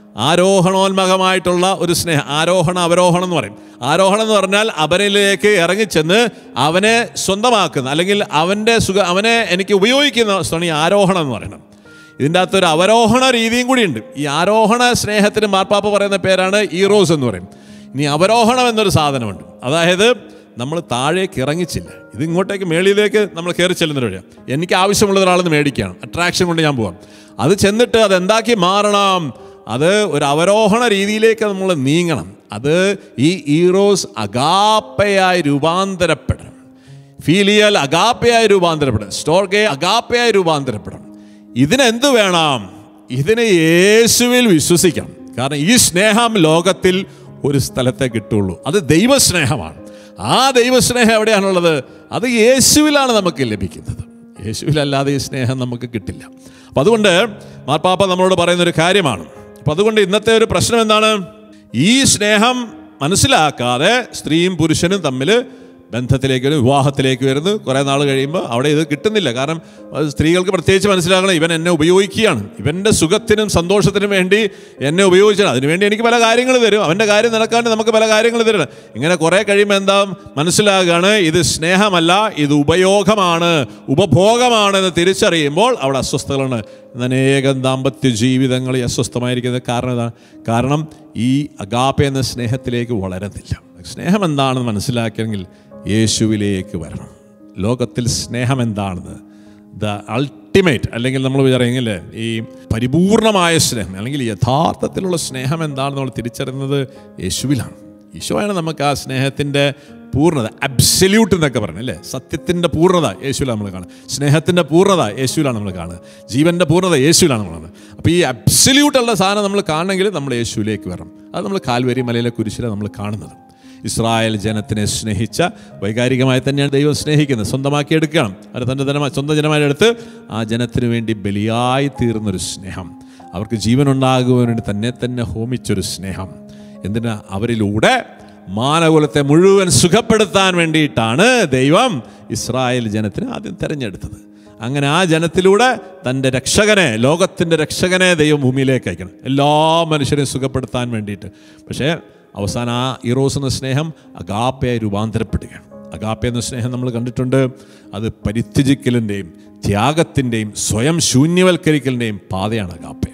ആരോഹണോന്മകമായിട്ടുള്ള ഒരു സ്നേഹം ആരോഹണ അവരോഹണം എന്ന് പറയും ആരോഹണം എന്ന് പറഞ്ഞാൽ അവനിലേക്ക് ഇറങ്ങിച്ചെന്ന് അവനെ സ്വന്തമാക്കുന്ന അല്ലെങ്കിൽ അവൻ്റെ സുഖ അവനെ എനിക്ക് ഉപയോഗിക്കുന്ന വസ്തുവാണ് ഈ ആരോഹണം എന്ന് പറയുന്നത് ഇതിൻ്റെ അകത്തൊരു അവരോഹണ രീതിയും കൂടിയുണ്ട് ഈ ആരോഹണ സ്നേഹത്തിന് മാർപ്പാപ്പ പറയുന്ന പേരാണ് ഈറോസ് എന്ന് പറയും ഇനി അവരോഹണം എന്നൊരു സാധനമുണ്ട് അതായത് നമ്മൾ താഴേക്ക് ഇറങ്ങിച്ചില്ല ഇത് ഇങ്ങോട്ടേക്ക് മേളിയിലേക്ക് നമ്മൾ കയറി ചെല്ലുന്ന വഴിയാണ് എനിക്ക് ആവശ്യമുള്ള ഒരാളെന്ന് മേടിക്കുകയാണ് അട്രാക്ഷൻ കൊണ്ട് ഞാൻ പോവാം അത് ചെന്നിട്ട് അത് എന്താക്കി മാറണം അത് ഒരു അവരോഹണ രീതിയിലേക്ക് നമ്മൾ നീങ്ങണം അത് ഈ ഈറോസ് അഗാപ്പയായി രൂപാന്തരപ്പെടണം ഫീലിയൽ അഗാപ്പയായി രൂപാന്തരപ്പെടണം സ്റ്റോർഗെ അഗാപ്പയായി രൂപാന്തരപ്പെടണം ഇതിനെന്ത് വേണം ഇതിന് യേശുവിൽ വിശ്വസിക്കണം കാരണം ഈ സ്നേഹം ലോകത്തിൽ ഒരു സ്ഥലത്തെ കിട്ടുള്ളൂ അത് ദൈവസ്നേഹമാണ് ആ ദൈവസ്നേഹം എവിടെയാണുള്ളത് അത് യേശുവിലാണ് നമുക്ക് ലഭിക്കുന്നത് യേശുവിലല്ലാതെ ഈ സ്നേഹം നമുക്ക് കിട്ടില്ല അപ്പം അതുകൊണ്ട് മാർപ്പാപ്പ നമ്മളോട് പറയുന്ന ഒരു കാര്യമാണ് അപ്പം അതുകൊണ്ട് ഇന്നത്തെ ഒരു പ്രശ്നം എന്താണ് ഈ സ്നേഹം മനസ്സിലാക്കാതെ സ്ത്രീയും പുരുഷനും തമ്മിൽ ബന്ധത്തിലേക്ക് വരും വിവാഹത്തിലേക്ക് വരുന്നു കുറേ നാൾ കഴിയുമ്പോൾ അവിടെ ഇത് കിട്ടുന്നില്ല കാരണം അത് സ്ത്രീകൾക്ക് പ്രത്യേകിച്ച് മനസ്സിലാക്കണം ഇവൻ എന്നെ ഉപയോഗിക്കുകയാണ് ഇവൻ്റെ സുഖത്തിനും സന്തോഷത്തിനും വേണ്ടി എന്നെ ഉപയോഗിച്ചാണ് അതിനുവേണ്ടി എനിക്ക് പല കാര്യങ്ങൾ തരും അവൻ്റെ കാര്യം നടക്കാണ്ട് നമുക്ക് പല കാര്യങ്ങൾ തരണം ഇങ്ങനെ കുറേ കഴിയുമ്പോൾ എന്താ മനസ്സിലാകുകയാണ് ഇത് സ്നേഹമല്ല ഇത് ഉപയോഗമാണ് ഉപഭോഗമാണ് എന്ന് തിരിച്ചറിയുമ്പോൾ അവിടെ അസ്വസ്ഥതകളാണ് ഇന്ന് അനേകം ദാമ്പത്യ ജീവിതങ്ങൾ ഈ അസ്വസ്ഥമായിരിക്കുന്നത് കാരണം എന്താണ് കാരണം ഈ അഗാപ്പ എന്ന സ്നേഹത്തിലേക്ക് വളരുന്നില്ല സ്നേഹം എന്താണെന്ന് മനസ്സിലാക്കിയെങ്കിൽ യേശുവിലേക്ക് വരണം ലോകത്തിൽ സ്നേഹം എന്താണെന്ന് ദ അൾട്ടിമേറ്റ് അല്ലെങ്കിൽ നമ്മൾ വിചാരിയെങ്കിൽ ഈ പരിപൂർണമായ സ്നേഹം അല്ലെങ്കിൽ യഥാർത്ഥത്തിലുള്ള സ്നേഹം എന്താണെന്ന് നമ്മൾ തിരിച്ചറിയുന്നത് യേശുവിലാണ് ഈശോയാണ് നമുക്ക് ആ സ്നേഹത്തിൻ്റെ പൂർണ്ണത അബ്സല്യൂട്ട് എന്നൊക്കെ പറഞ്ഞു അല്ലേ സത്യത്തിൻ്റെ പൂർണ്ണത യേശുവിലാണ് നമ്മൾ കാണുക സ്നേഹത്തിൻ്റെ പൂർണ്ണത യേശുവിലാണ് നമ്മൾ കാണുക ജീവൻ്റെ പൂർണ്ണത യേശുവിലാണ് നമ്മൾ കാണുന്നത് അപ്പോൾ ഈ അബ്സല്യൂട്ടുള്ള സാധനം നമ്മൾ കാണണമെങ്കിൽ നമ്മൾ യേശുവിലേക്ക് വരണം അത് നമ്മൾ കാൽവരി മലയിലെ കുരിശിലാണ് നമ്മൾ കാണുന്നത് ഇസ്രായേൽ ജനത്തിനെ സ്നേഹിച്ച വൈകാരികമായി തന്നെയാണ് ദൈവം സ്നേഹിക്കുന്നത് സ്വന്തമാക്കി എടുക്കണം അത് തൻ്റെ ജനമായി സ്വന്തം ജനമായി എടുത്ത് ആ ജനത്തിന് വേണ്ടി ബലിയായി തീർന്നൊരു സ്നേഹം അവർക്ക് ജീവനുണ്ടാകുവാൻ വേണ്ടി തന്നെ തന്നെ ഹോമിച്ചൊരു സ്നേഹം എന്തിനാ അവരിലൂടെ മാനകുലത്തെ മുഴുവൻ സുഖപ്പെടുത്താൻ വേണ്ടിയിട്ടാണ് ദൈവം ഇസ്രായേൽ ജനത്തിന് ആദ്യം തിരഞ്ഞെടുത്തത് അങ്ങനെ ആ ജനത്തിലൂടെ തൻ്റെ രക്ഷകനെ ലോകത്തിൻ്റെ രക്ഷകനെ ദൈവം ഭൂമിയിലേക്ക് അയക്കണം എല്ലാ മനുഷ്യരെയും സുഖപ്പെടുത്താൻ വേണ്ടിയിട്ട് പക്ഷേ അവസാനം ആ ഇറോസ് എന്ന സ്നേഹം അഗാപ്പയായി രൂപാന്തരപ്പെടുകയാണ് അഗാപ്പ എന്ന സ്നേഹം നമ്മൾ കണ്ടിട്ടുണ്ട് അത് പരിത്യജിക്കലിൻ്റെയും ത്യാഗത്തിൻ്റെയും സ്വയം ശൂന്യവൽക്കരിക്കലിൻ്റെയും പാതയാണ് അഗാപ്പയം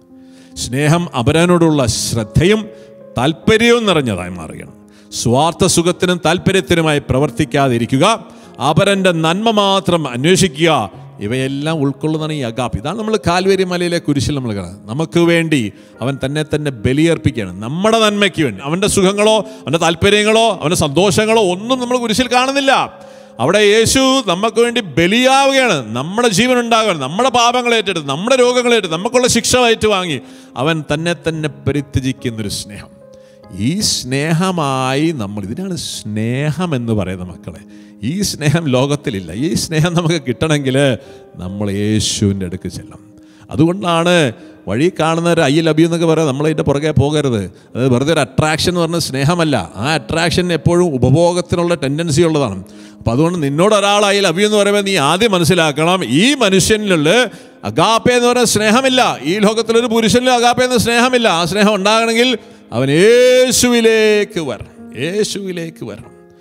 സ്നേഹം അപരനോടുള്ള ശ്രദ്ധയും താല്പര്യവും നിറഞ്ഞതായി മാറുകയാണ് സ്വാർത്ഥ സുഖത്തിനും താല്പര്യത്തിനുമായി പ്രവർത്തിക്കാതിരിക്കുക അപരൻ്റെ നന്മ മാത്രം അന്വേഷിക്കുക ഇവയെല്ലാം ഉൾക്കൊള്ളുന്നതാണ് ഈ അഗാപ്പ് ഇതാണ് നമ്മൾ കാൽവേരി മലയിലെ കുരിശിൽ നമ്മൾ കാണുന്നത് നമുക്ക് വേണ്ടി അവൻ തന്നെ തന്നെ ബലിയർപ്പിക്കുകയാണ് നമ്മുടെ നന്മയ്ക്ക് വേണ്ടി അവൻ്റെ സുഖങ്ങളോ അവൻ്റെ താല്പര്യങ്ങളോ അവൻ്റെ സന്തോഷങ്ങളോ ഒന്നും നമ്മൾ കുരിശിൽ കാണുന്നില്ല അവിടെ യേശു നമുക്ക് വേണ്ടി ബലിയാവുകയാണ് നമ്മുടെ ജീവൻ ഉണ്ടാകുകയാണ് നമ്മുടെ പാപങ്ങൾ ഏറ്റെടുത്ത് നമ്മുടെ രോഗങ്ങൾ ഏറ്റെടുത്ത് നമുക്കുള്ള ശിക്ഷ ഏറ്റുവാങ്ങി അവൻ തന്നെ തന്നെ പരിത്യജിക്കുന്നൊരു സ്നേഹം ഈ സ്നേഹമായി നമ്മൾ ഇതിനാണ് സ്നേഹം എന്ന് പറയുന്ന മക്കളെ ഈ സ്നേഹം ലോകത്തിലില്ല ഈ സ്നേഹം നമുക്ക് കിട്ടണമെങ്കിൽ നമ്മൾ യേശുവിൻ്റെ അടുക്ക് ചെല്ലണം അതുകൊണ്ടാണ് വഴി കാണുന്ന ഒരു അയ്യൽ അബി എന്നൊക്കെ പറയാം നമ്മളതിൻ്റെ പുറകെ പോകരുത് അത് വെറുതെ ഒരു അട്രാക്ഷൻ എന്ന് പറഞ്ഞാൽ സ്നേഹമല്ല ആ അട്രാക്ഷൻ എപ്പോഴും ഉപഭോഗത്തിനുള്ള ടെൻഡൻസി ഉള്ളതാണ് അപ്പം അതുകൊണ്ട് നിന്നോട് ഒരാൾ അയ്യൽ അബി എന്ന് പറയുമ്പോൾ നീ ആദ്യം മനസ്സിലാക്കണം ഈ മനുഷ്യനിലുള്ള അഗാപ്പ എന്ന് പറയുന്ന സ്നേഹമില്ല ഈ ലോകത്തിലൊരു പുരുഷനിൽ അഗാപ്പ എന്ന സ്നേഹമില്ല ആ സ്നേഹം ഉണ്ടാകണമെങ്കിൽ അവൻ യേശുവിലേക്ക് വരണം യേശുവിലേക്ക് വരണം അപ്പം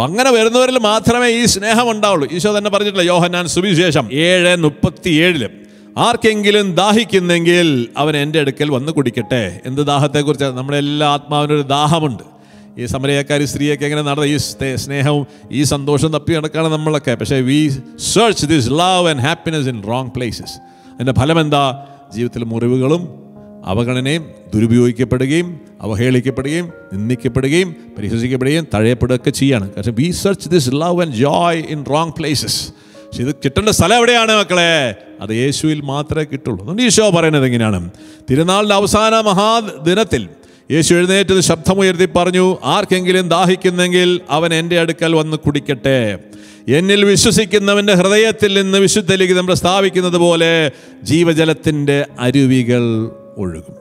അപ്പം അങ്ങനെ വരുന്നവരിൽ മാത്രമേ ഈ സ്നേഹം ഉണ്ടാവുള്ളൂ ഈശോ തന്നെ പറഞ്ഞിട്ടില്ല യോഹന്നാൻ സുവിശേഷം ഏഴ് മുപ്പത്തി ഏഴില് ആർക്കെങ്കിലും ദാഹിക്കുന്നെങ്കിൽ അവൻ എൻ്റെ അടുക്കൽ വന്ന് കുടിക്കട്ടെ എന്ത് ദാഹത്തെക്കുറിച്ച് നമ്മുടെ എല്ലാ ആത്മാവിനൊരു ദാഹമുണ്ട് ഈ സമരയക്കാരി സ്ത്രീയൊക്കെ എങ്ങനെ നടന്ന ഈ സ്നേ- സ്നേഹവും ഈ സന്തോഷം തപ്പി നടക്കാണ് നമ്മളൊക്കെ പക്ഷേ we search this love and happiness in wrong places അതിൻ്റെ ഫലം എന്താ ജീവിതത്തിൽ മുറിവുകളും അവഗണനയും ദുരുപയോഗിക്കപ്പെടുകയും അവഹേളിക്കപ്പെടുകയും നിന്ദിക്കപ്പെടുകയും പരിഹസിക്കപ്പെടുകയും തഴയപ്പെടുകയൊക്കെ ചെയ്യാണ് കാരണം we search this love and joy in wrong places പക്ഷെ ഇത് കിട്ടേണ്ട സ്ഥലം എവിടെയാണ് മക്കളെ അത് യേശുവിൽ മാത്രമേ കിട്ടുള്ളൂ അതുകൊണ്ട് ഈശോ പറയുന്നത് എങ്ങനെയാണ് തിരുനാളിൻ്റെ അവസാന മഹാദിനത്തിൽ യേശു എഴുന്നേറ്റത് ശബ്ദമുയർത്തി പറഞ്ഞു ആർക്കെങ്കിലും ദാഹിക്കുന്നെങ്കിൽ അവൻ എൻ്റെ അടുക്കൽ വന്ന് കുടിക്കട്ടെ എന്നിൽ വിശ്വസിക്കുന്നവൻ്റെ ഹൃദയത്തിൽ നിന്ന് വിശുദ്ധ ലിഖിതം പ്രസ്താവിക്കുന്നത് പോലെ ജീവജലത്തിൻ്റെ അരുവികൾ ഒഴുകും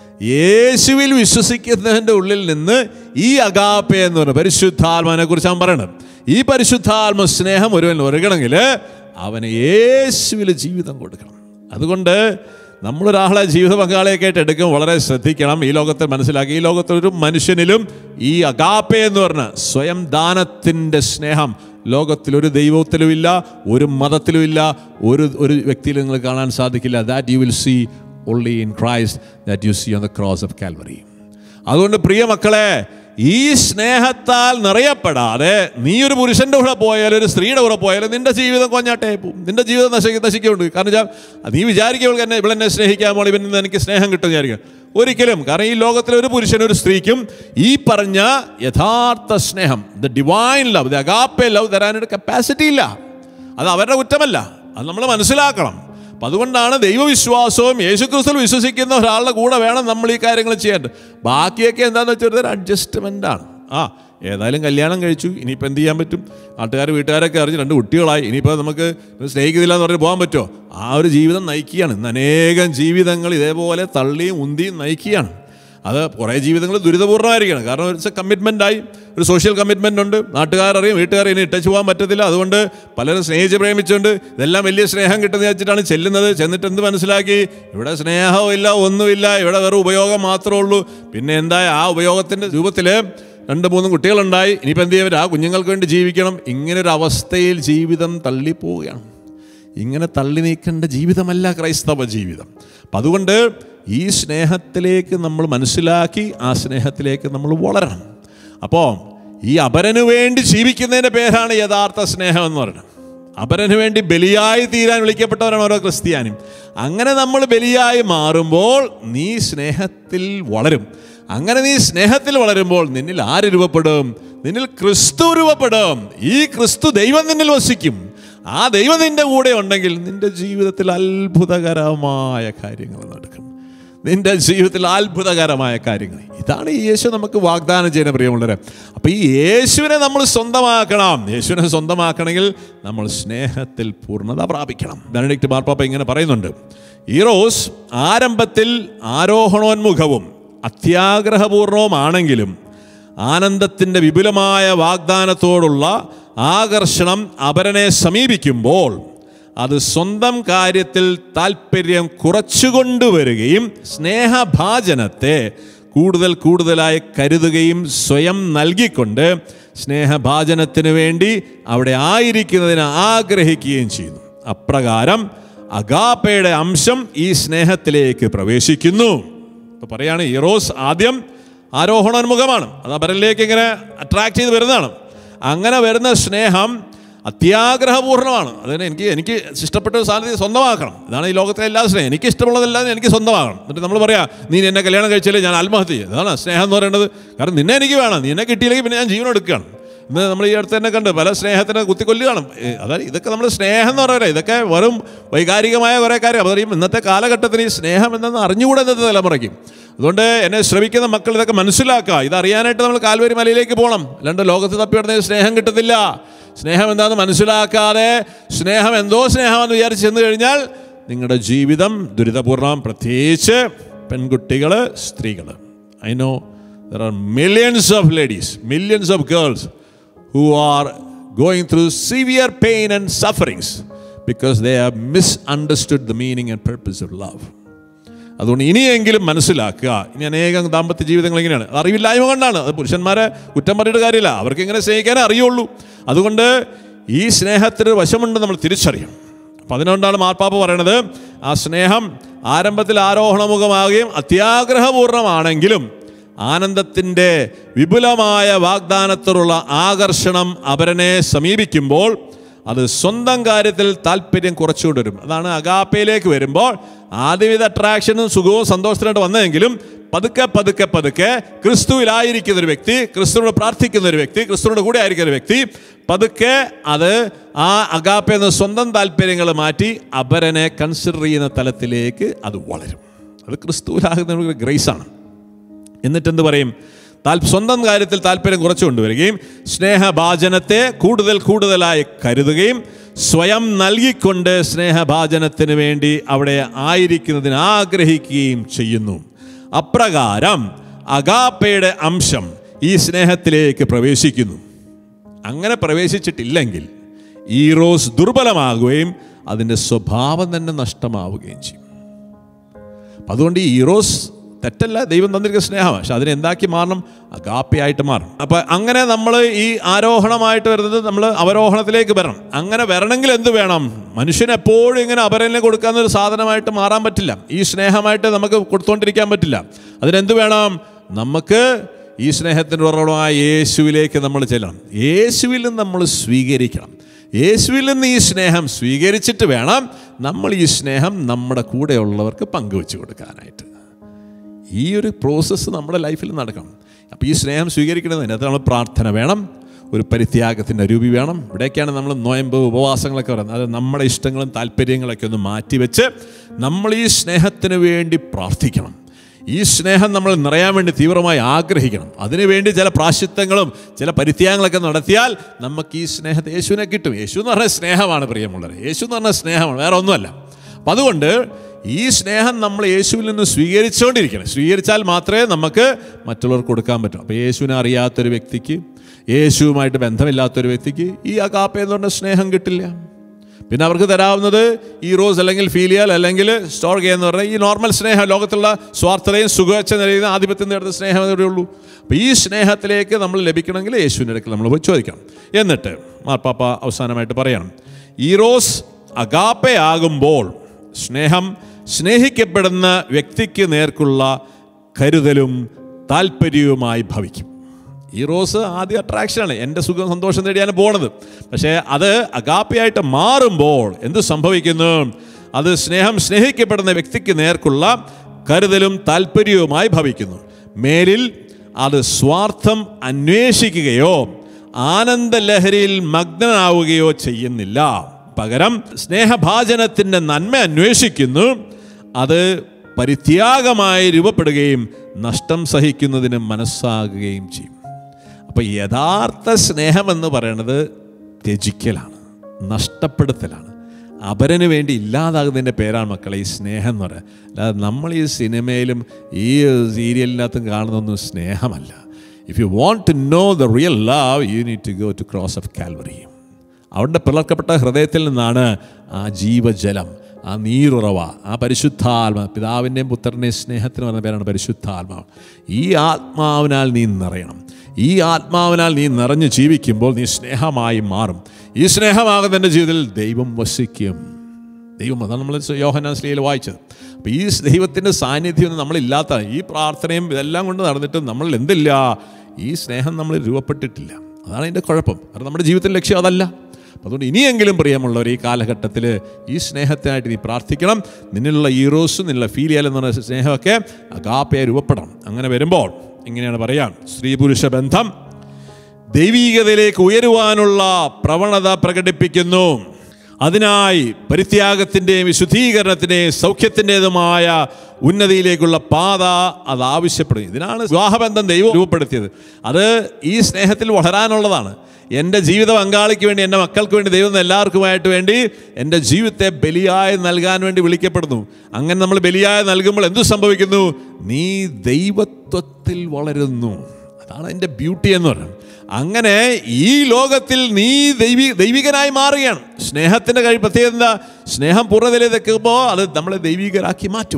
യേശുവിൽ വിശ്വസിക്കുന്നതിൻ്റെ ഉള്ളിൽ നിന്ന് ഈ അഗാപ്പെ എന്ന് പറയുന്നത് പരിശുദ്ധാത്മാവിനെ കുറിച്ച് അവൻ പറയണം ഈ പരിശുദ്ധാത്മ സ്നേഹം ഒരുവൻ ഒരുങ്ങണമെങ്കിൽ അവന് യേശുവിൽ ജീവിതം കൊടുക്കണം അതുകൊണ്ട് നമ്മളൊരാളെ ജീവിത പങ്കാളിയൊക്കെ ആയിട്ട് എടുക്കും വളരെ ശ്രദ്ധിക്കണം ഈ ലോകത്തിൽ മനസ്സിലാക്കി ഈ ലോകത്തൊരു മനുഷ്യനിലും ഈ അഗാപ്പെ എന്ന് പറഞ്ഞ സ്വയം ദാനത്തിൻ്റെ സ്നേഹം ലോകത്തിൽ ഒരു ദൈവത്തിലും ഇല്ല ഒരു മതത്തിലും ഇല്ല ഒരു ഒരു വ്യക്തിയിലും നിങ്ങൾ കാണാൻ സാധിക്കില്ല that you will see only in Christ that you see on the cross of Calvary. അതുകൊണ്ട് പ്രിയ മക്കളെ ഈ സ്നേഹത്താൽ നിറയപ്പെടാതെ നീ ഒരു പുരുഷന്റെ കൂടെ പോയാലും ഒരു സ്ത്രീയുടെ കൂടെ പോയാലും നിന്റെ ജീവിതം കൊഞ്ഞാട്ടേ പോകും നിന്റെ ജീവിതം നശിക്കും നശിക്കുന്നുണ്ട് കാരണം വെച്ചാൽ നീ വിചാരിക്കുക ഇവൾക്ക് എന്നെ ഇവളെന്നെ സ്നേഹിക്കാൻ പോണി ഇവൻ നിന്ന് എനിക്ക് സ്നേഹം കിട്ടും വിചാരിക്കുക ഒരിക്കലും കാരണം ഈ ലോകത്തിലെ ഒരു പുരുഷനും ഒരു സ്ത്രീക്കും ഈ പറഞ്ഞ യഥാർത്ഥ സ്നേഹം the divine love the agape love തരാനൊരു കപ്പാസിറ്റി ഇല്ല അത് അവരുടെ കുറ്റമല്ല അത് നമ്മൾ മനസ്സിലാക്കണം അപ്പം അതുകൊണ്ടാണ് ദൈവവിശ്വാസവും യേശുക്രിസ്തുവിൽ വിശ്വസിക്കുന്ന ഒരാളുടെ കൂടെ വേണം നമ്മൾ ഈ കാര്യങ്ങൾ ചെയ്യേണ്ടത് ബാക്കിയൊക്കെ എന്താണെന്ന് വെച്ചാൽ ഒരു അഡ്ജസ്റ്റ്മെൻ്റ് ആണ് ആ ഏതായാലും കല്യാണം കഴിച്ചു ഇനിയിപ്പോൾ എന്ത് ചെയ്യാൻ പറ്റും നാട്ടുകാർ വീട്ടുകാരൊക്കെ അറിഞ്ഞ് രണ്ട് കുട്ടികളായി ഇനിയിപ്പോൾ നമുക്ക് സ്നേഹിക്കുന്നില്ല എന്ന് പറഞ്ഞ് പോകാൻ പറ്റുമോ ആ ഒരു ജീവിതം നയിക്കുകയാണ് ഇന്ന് അനേകം ജീവിതങ്ങൾ ഇതേപോലെ തള്ളിയും ഉന്തിയും നയിക്കുകയാണ് അത് കുറേ ജീവിതങ്ങൾ ദുരിതപൂർണ്ണമായിരിക്കണം കാരണം ഒരു കമ്മിറ്റ്മെൻ്റ് ആയി ഒരു സോഷ്യൽ കമ്മിറ്റ്മെൻ്റ് ഉണ്ട് നാട്ടുകാരറിയും വീട്ടുകാരെ ഇനി ഇട്ടച്ചു പോകാൻ പറ്റത്തില്ല അതുകൊണ്ട് പലരും സ്നേഹിച്ച് പ്രേമിച്ചുകൊണ്ട് ഇതെല്ലാം വലിയ സ്നേഹം കിട്ടുന്ന വെച്ചിട്ടാണ് ചെല്ലുന്നത് ചെന്നിട്ട് എന്ത് മനസ്സിലാക്കി ഇവിടെ സ്നേഹവും ഇല്ല ഒന്നുമില്ല ഇവിടെ വെറും ഉപയോഗം മാത്രമേ ഉള്ളൂ പിന്നെ എന്താ ആ ഉപയോഗത്തിൻ്റെ രൂപത്തിൽ രണ്ട് മൂന്നും കുട്ടികളുണ്ടായി ഇനിയിപ്പോൾ എന്ത് ചെയ്യാൻ പറ്റും? ആ കുഞ്ഞുങ്ങൾക്ക് വേണ്ടി ജീവിക്കണം ഇങ്ങനൊരു അവസ്ഥയിൽ ജീവിതം തള്ളിപ്പോവുകയാണ് ഇങ്ങനെ തള്ളി നീക്കേണ്ട ജീവിതമല്ല ക്രൈസ്തവ ജീവിതം അപ്പം അതുകൊണ്ട് ഈ സ്നേഹത്തിലേക്ക് നമ്മൾ മനസ്സിലാക്കി ആ സ്നേഹത്തിലേക്ക് നമ്മൾ വളരണം അപ്പോൾ ഈ അപരന് വേണ്ടി ജീവിക്കുന്നതിൻ്റെ പേരാണ് യഥാർത്ഥ സ്നേഹം എന്ന് പറയുന്നത് അപരന് വേണ്ടി ബലിയായി തീരാൻ വിളിക്കപ്പെട്ടവരാണ് ഓരോ ക്രിസ്ത്യാനും അങ്ങനെ നമ്മൾ ബലിയായി മാറുമ്പോൾ നീ സ്നേഹത്തിൽ വളരും അങ്ങനെ നീ സ്നേഹത്തിൽ വളരുമ്പോൾ നിന്നിൽ ആര് രൂപപ്പെടും നിന്നിൽ ക്രിസ്തു രൂപപ്പെടും ഈ ക്രിസ്തു ദൈവം നിന്നിൽ വസിക്കും ആ ദൈവം നിന്റെ കൂടെ ഉണ്ടെങ്കിൽ നിന്റെ ജീവിതത്തിൽ അത്ഭുതകരമായ കാര്യങ്ങൾ നടക്കും നിന്റെ ജീവിതത്തിൽ അത്ഭുതകരമായ കാര്യങ്ങൾ ഇതാണ് ഈ യേശു നമുക്ക് വാഗ്ദാനം ചെയ്യുന്ന പ്രിയമുള്ളവരെ അപ്പോൾ ഈ യേശുവിനെ നമ്മൾ സ്വന്തമാക്കണം യേശുവിനെ സ്വന്തമാക്കണമെങ്കിൽ നമ്മൾ സ്നേഹത്തിൽ പൂർണ്ണത പ്രാപിക്കണം ബെനഡിക്റ്റ് മാർപ്പാപ്പ ഇങ്ങനെ പറയുന്നുണ്ട് ഈറോസ് ആരംഭത്തിൽ ആരോഹണോന്മുഖവും അത്യാഗ്രഹപൂർണവുമാണെങ്കിലും ആനന്ദത്തിൻ്റെ വിപുലമായ വാഗ്ദാനത്തോടുള്ള ആകർഷണം അപരനെ സമീപിക്കുമ്പോൾ അത് സ്വന്തം കാര്യത്തിൽ താല്പര്യം കുറച്ചുകൊണ്ടുവരികയും സ്നേഹഭാജനത്തെ കൂടുതൽ കൂടുതലായി കരുതുകയും സ്വയം നൽകിക്കൊണ്ട് സ്നേഹഭാജനത്തിന് വേണ്ടി അവിടെ ആയിരിക്കുന്നതിന് ആഗ്രഹിക്കുകയും ചെയ്യുന്നു അപ്രകാരം അഗാപ്പയുടെ അംശം ഈ സ്നേഹത്തിലേക്ക് പ്രവേശിക്കുന്നു ഇപ്പൊ പറയാണ് ഇറോസ് ആദ്യം ആരോഹണോന്മുഖമാണ് അത് അപരനിലേക്ക് ഇങ്ങനെ അട്രാക്ട് ചെയ്ത് വരുന്നതാണ് അങ്ങനെ വരുന്ന സ്നേഹം അത്യാഗ്രഹപൂർണ്ണമാണ് അതിന് എനിക്ക് എനിക്ക് ഇഷ്ടപ്പെട്ട ഒരു സാധനത്തെ സ്വന്തമാക്കണം ഇതാണ് ഈ ലോകത്തിലെ എല്ലാ സ്നേഹം എനിക്ക് ഇഷ്ടമുള്ളതെല്ലാം എനിക്ക് സ്വന്തമാകണം എന്നിട്ട് നമ്മൾ പറയാം നീ എന്നെ കല്യാണം കഴിച്ചാലേ ഞാൻ ആത്മഹത്യ ചെയ്യും അതാണ് സ്നേഹം എന്ന് പറയുന്നത് കാരണം നിന്നെ എനിക്ക് വേണം നിന്നെ കിട്ടിയില്ലെങ്കിൽ പിന്നെ ഞാൻ ജീവൻ എടുക്കുകയാണ് ഇന്ന് നമ്മൾ ഈ അടുത്ത് തന്നെ കണ്ട് പല സ്നേഹത്തിന് കുത്തിക്കൊല്ലുകയാണ് ഏ, അതായത് ഇതൊക്കെ നമ്മൾ സ്നേഹം എന്ന് പറയുന്നത് ഇതൊക്കെ വെറും വൈകാരികമായ കുറേ കാര്യം അപ്പോൾ അറിയും ഇന്നത്തെ കാലഘട്ടത്തിൽ ഈ സ്നേഹം എന്തെന്ന് അറിഞ്ഞുകൂടെ ഇന്നത്തെ തലമുറയ്ക്ക് അതുകൊണ്ട് എന്നെ ശ്രമിക്കുന്ന മക്കൾ ഇതൊക്കെ മനസ്സിലാക്കുക ഇതറിയാനായിട്ട് നമ്മൾ കാൽവരി മലയിലേക്ക് പോകണം അല്ലാണ്ട് ലോകത്ത് തപ്പിവിടുന്ന സ്നേഹം കിട്ടത്തില്ല സ്നേഹം എന്താണെന്ന് മനസ്സിലാക്കാതെ സ്നേഹം എന്തോ സ്നേഹമെന്ന് വിചാരിച്ച് ചെന്ന് കഴിഞ്ഞാൽ നിങ്ങളുടെ ജീവിതം ദുരിതപൂർണ്ണം പ്രത്യേകിച്ച് പെൺകുട്ടികൾ സ്ത്രീകൾ I know there are millions of ladies millions of girls who are going through severe pain and sufferings because they have misunderstood the meaning and purpose of love. അതുകൊണ്ട് ഇനിയെങ്കിലും മനസ്സിലാക്കുക ഇനി അനേകം ദാമ്പത്യ ജീവിതങ്ങൾ ഇങ്ങനെയാണ് അത് അറിവില്ലായ്മ കൊണ്ടാണ് അത് പുരുഷന്മാരെ കുറ്റം പറഞ്ഞിട്ട് കാര്യമില്ല അവർക്ക് ഇങ്ങനെ സ്നേഹിക്കാനേ അറിയുള്ളൂ അതുകൊണ്ട് ഈ സ്നേഹത്തിന് ഒരു വശമുണ്ട് നമ്മൾ തിരിച്ചറിയണം അപ്പം അതിനുകൊണ്ടാണ് മാർപ്പാപ്പ പറയണത് ആ സ്നേഹം ആരംഭത്തിൽ ആരോഹണമുഖമാകുകയും അത്യാഗ്രഹപൂർണമാണെങ്കിലും ആനന്ദത്തിൻ്റെ വിപുലമായ വാഗ്ദാനത്തോടുള്ള ആകർഷണം അവരനെ സമീപിക്കുമ്പോൾ അത് സ്വന്തം കാര്യത്തിൽ താല്പര്യം കുറച്ചുകൊണ്ടുവരും അതാണ് അഗാപ്പയിലേക്ക് വരുമ്പോൾ ആദ്യം ഇത് അട്രാക്ഷനും സുഖവും സന്തോഷത്തിനായിട്ട് വന്നതെങ്കിലും പതുക്കെ പതുക്കെ പതുക്കെ ക്രിസ്തുവിലായിരിക്കുന്ന ഒരു വ്യക്തി ക്രിസ്തുവിനോട് പ്രാർത്ഥിക്കുന്ന ഒരു വ്യക്തി ക്രിസ്തുവിനോട് കൂടെ ആയിരിക്കുന്ന ഒരു വ്യക്തി പതുക്കെ അത് ആ അഗാപ്പയിൽ നിന്ന് സ്വന്തം താല്പര്യങ്ങൾ മാറ്റി അപരനെ കൺസിഡർ ചെയ്യുന്ന തലത്തിലേക്ക് അത് വളരും അത് ക്രിസ്തുവിലാകുന്ന ഒരു ഗ്രേസാണ് എന്നിട്ട് എന്ത് പറയും താൽ സ്വന്തം കാര്യത്തിൽ താല്പര്യം കുറച്ചു കൊണ്ടുവരികയും സ്നേഹഭാജനത്തെ കൂടുതൽ കൂടുതലായി കരുതുകയും സ്വയം നൽകിക്കൊണ്ട് സ്നേഹഭാജനത്തിന് വേണ്ടി അവിടെ ആയിരിക്കുന്നതിന് ആഗ്രഹിക്കുകയും ചെയ്യുന്നു അപ്രകാരം അഗാപ്പയുടെ അംശം ഈ സ്നേഹത്തിലേക്ക് പ്രവേശിക്കുന്നു അങ്ങനെ പ്രവേശിച്ചിട്ടില്ലെങ്കിൽ ഈ റോസ് ദുർബലമാകുകയും അതിൻ്റെ സ്വഭാവം തന്നെ നഷ്ടമാവുകയും ചെയ്യും അപ്പം അതുകൊണ്ട് ഈ ഈറോസ് തെറ്റല്ല ദൈവം തന്നിരിക്കുന്ന സ്നേഹമാണ് പക്ഷെ അതിനെ എന്താക്കി മാറണം അഗാപ്പയായിട്ട് മാറണം അപ്പം അങ്ങനെ നമ്മൾ ഈ ആരോഹണമായിട്ട് വരുന്നത് നമ്മൾ അവരോഹണത്തിലേക്ക് വരണം അങ്ങനെ വരണമെങ്കിൽ എന്ത് വേണം മനുഷ്യന് എപ്പോഴും ഇങ്ങനെ അപരനെ കൊടുക്കാവുന്ന ഒരു സാധനമായിട്ട് മാറാൻ പറ്റില്ല ഈ സ്നേഹമായിട്ട് നമുക്ക് കൊടുത്തുകൊണ്ടിരിക്കാൻ പറ്റില്ല അതിനെന്ത് വേണം നമുക്ക് ഈ സ്നേഹത്തിൻ്റെ ഉറവിടമായ യേശുവിലേക്ക് നമ്മൾ ചെല്ലണം യേശുവിൽ നിന്ന് നമ്മൾ സ്വീകരിക്കണം യേശുവിൽ നിന്ന് ഈ സ്നേഹം സ്വീകരിച്ചിട്ട് വേണം നമ്മൾ ഈ സ്നേഹം നമ്മുടെ കൂടെയുള്ളവർക്ക് പങ്കുവെച്ച് കൊടുക്കാനായിട്ട് ഈ ഒരു പ്രോസസ്സ് നമ്മുടെ ലൈഫിൽ നടക്കണം അപ്പോൾ ഈ സ്നേഹം സ്വീകരിക്കണമെന്ന് അതിനകത്ത് നമ്മൾ പ്രാർത്ഥന വേണം ഒരു പരിത്യാഗത്തിൻ്റെ രൂപി വേണം ഇവിടേക്കാണ് നമ്മൾ നോയമ്പ് ഉപവാസങ്ങളൊക്കെ പറയുന്നത് അത് നമ്മുടെ ഇഷ്ടങ്ങളും താല്പര്യങ്ങളൊക്കെ ഒന്ന് മാറ്റിവെച്ച് നമ്മൾ ഈ സ്നേഹത്തിന് വേണ്ടി പ്രാർത്ഥിക്കണം ഈ സ്നേഹം നമ്മൾ നിറയാൻ വേണ്ടി തീവ്രമായി ആഗ്രഹിക്കണം അതിനുവേണ്ടി ചില പ്രാശിത്വങ്ങളും ചില പരിത്യാഗങ്ങളൊക്കെ നടത്തിയാൽ നമുക്ക് ഈ സ്നേഹത്തെ യേശുവിനെ കിട്ടും യേശു എന്ന് പറഞ്ഞാൽ സ്നേഹമാണ് പ്രിയമുള്ളത് യേശു എന്ന് പറഞ്ഞാൽ സ്നേഹമാണ് വേറെ ഒന്നുമല്ല അപ്പം അതുകൊണ്ട് ഈ സ്നേഹം നമ്മൾ യേശുവിൽ നിന്ന് സ്വീകരിച്ചുകൊണ്ടിരിക്കണം സ്വീകരിച്ചാൽ മാത്രമേ നമുക്ക് മറ്റുള്ളവർക്ക് കൊടുക്കാൻ പറ്റൂ അപ്പോൾ യേശുവിനെ അറിയാത്തൊരു വ്യക്തിക്ക് യേശുവുമായിട്ട് ബന്ധമില്ലാത്തൊരു വ്യക്തിക്ക് ഈ അകാപ്പ എന്ന് പറഞ്ഞ സ്നേഹം കിട്ടില്ല പിന്നെ അവർക്ക് തരാവുന്നത് ഈ റോസ് അല്ലെങ്കിൽ ഫീലിയൽ അല്ലെങ്കിൽ സ്റ്റോർഗെ എന്ന് പറഞ്ഞാൽ ഈ നോർമൽ സ്നേഹം ലോകത്തുള്ള സ്വാർത്ഥതയും സുഖവച്ച നിലയുന്ന ആധിപത്യം നേടുന്ന സ്നേഹം ഇതേ ഉള്ളൂ അപ്പോൾ ഈ സ്നേഹത്തിലേക്ക് നമ്മൾ ലഭിക്കണമെങ്കിൽ യേശുവിൻ്റെ അടുക്കൽ നമ്മൾ പോയി ചോദിക്കണം എന്നിട്ട് മാർപ്പാപ്പ അവസാനമായിട്ട് പറയണം ഈ റോസ് അഗാപ്പയാകുമ്പോൾ സ്നേഹം സ്നേഹിക്കപ്പെടുന്ന വ്യക്തിക്ക് നേർക്കുള്ള കരുതലും താല്പര്യവുമായി ഭവിക്കും ഈ റോസ് ആദ്യ അട്രാക്ഷനാണ് എൻ്റെ സുഖം സന്തോഷം തേടിയാണ് പോണത് പക്ഷേ അത് അഗാപ്പയായിട്ട് മാറുമ്പോൾ എന്ത് സംഭവിക്കുന്നു അത് സ്നേഹം സ്നേഹിക്കപ്പെടുന്ന വ്യക്തിക്ക് നേർക്കുള്ള കരുതലും താല്പര്യവുമായി ഭവിക്കുന്നു മേലിൽ അത് സ്വാർത്ഥം അന്വേഷിക്കുകയോ ആനന്ദലഹരിയിൽ മഗ്നനാവുകയോ ചെയ്യുന്നില്ല പകരം സ്നേഹഭാജനത്തിൻ്റെ നന്മ അന്വേഷിക്കുന്നു അത് പരിത്യാഗമായി രൂപപ്പെടുകയും നഷ്ടം സഹിക്കുന്നതിന് മനസ്സാകുകയും ചെയ്യും അപ്പോൾ യഥാർത്ഥ സ്നേഹമെന്ന് പറയുന്നത് ത്യജിക്കലാണ് നഷ്ടപ്പെടുത്തലാണ് അപരന് വേണ്ടി ഇല്ലാതാകുന്നതിൻ്റെ പേരാണ് മക്കളെ ഈ സ്നേഹം എന്ന് പറയുന്നത് അല്ലാതെ നമ്മൾ ഈ സിനിമയിലും ഈ സീരിയലിനകത്തും കാണുന്നൊന്നും സ്നേഹമല്ല if you want to know the real love you need to go to cross of Calvary അവിടെ പിളർക്കപ്പെട്ട ഹൃദയത്തിൽ നിന്നാണ് ആ ജീവജലം ആ നീരുറവ ആ പരിശുദ്ധാത്മ പിതാവിൻ്റെയും പുത്രൻ്റെയും സ്നേഹത്തിന് പറഞ്ഞ പേരാണ് പരിശുദ്ധാത്മാവ് ഈ ആത്മാവിനാൽ നീ നിറയണം ഈ ആത്മാവിനാൽ നീ നിറഞ്ഞ് ജീവിക്കുമ്പോൾ നീ സ്നേഹമായി മാറും ഈ സ്നേഹമാകുന്ന എൻ്റെ ജീവിതത്തിൽ ദൈവം വസിക്കും ദൈവം അതാണ് നമ്മൾ യോഹനാൻ സ്ലീയിൽ വായിച്ചത് അപ്പോൾ ഈ ദൈവത്തിൻ്റെ സാന്നിധ്യം നമ്മളില്ലാത്ത ഈ പ്രാർത്ഥനയും ഇതെല്ലാം കൊണ്ട് നടന്നിട്ട് നമ്മൾ എന്തില്ല ഈ സ്നേഹം നമ്മൾ രൂപപ്പെട്ടിട്ടില്ല അതാണ് അതിൻ്റെ കുഴപ്പം കാരണം നമ്മുടെ ജീവിതത്തിൻ്റെ ലക്ഷ്യം അതല്ല അപ്പം അതുകൊണ്ട് ഇനിയെങ്കിലും പ്രിയമുള്ളവർ ഈ കാലഘട്ടത്തിൽ ഈ സ്നേഹത്തിനായിട്ട് നീ പ്രാർത്ഥിക്കണം നിന്നിലുള്ള ഈറോസ് നിന്നുള്ള ഫീലിയൽ എന്ന് പറയുന്ന സ്നേഹമൊക്കെ അഗാപ്പയെ രൂപപ്പെടണം അങ്ങനെ വരുമ്പോൾ ഇങ്ങനെയാണ് പറയാം സ്ത്രീ പുരുഷ ബന്ധം ദൈവീകതയിലേക്ക് ഉയരുവാനുള്ള പ്രവണത പ്രകടിപ്പിക്കുന്നു അതിനായി പരിത്യാഗത്തിൻ്റെയും വിശുദ്ധീകരണത്തിൻ്റെയും സൗഖ്യത്തിൻ്റെതുമായ ഉന്നതിയിലേക്കുള്ള പാത അത് ആവശ്യപ്പെടും ഇതിനാണ് വിവാഹബന്ധം ദൈവം രൂപപ്പെടുത്തിയത് അത് ഈ സ്നേഹത്തിൽ വളരാനുള്ളതാണ് എൻ്റെ ജീവിത പങ്കാളിക്ക് വേണ്ടി എൻ്റെ മക്കൾക്ക് വേണ്ടി ദൈവം എല്ലാവർക്കുമായിട്ട് വേണ്ടി എൻ്റെ ജീവിതത്തെ ബലിയായി നൽകാൻ വേണ്ടി വിളിക്കപ്പെടുന്നു അങ്ങനെ നമ്മൾ ബലിയായി നൽകുമ്പോൾ എന്തു സംഭവിക്കുന്നു നീ ദൈവത്വത്തിൽ വളരുന്നു അതാണ് എൻ്റെ ബ്യൂട്ടി എന്ന് പറയുന്നത് അങ്ങനെ ഈ ലോകത്തിൽ നീ ദൈവി ദൈവികനായി മാറുകയാണ് സ്നേഹത്തിൻ്റെ കഴി പ്രത്യേകത എന്താ സ്നേഹം പൂർണ്ണതയിലേക്ക് എത്തുമ്പോൾ അത് നമ്മളെ ദൈവികരാക്കി മാറ്റും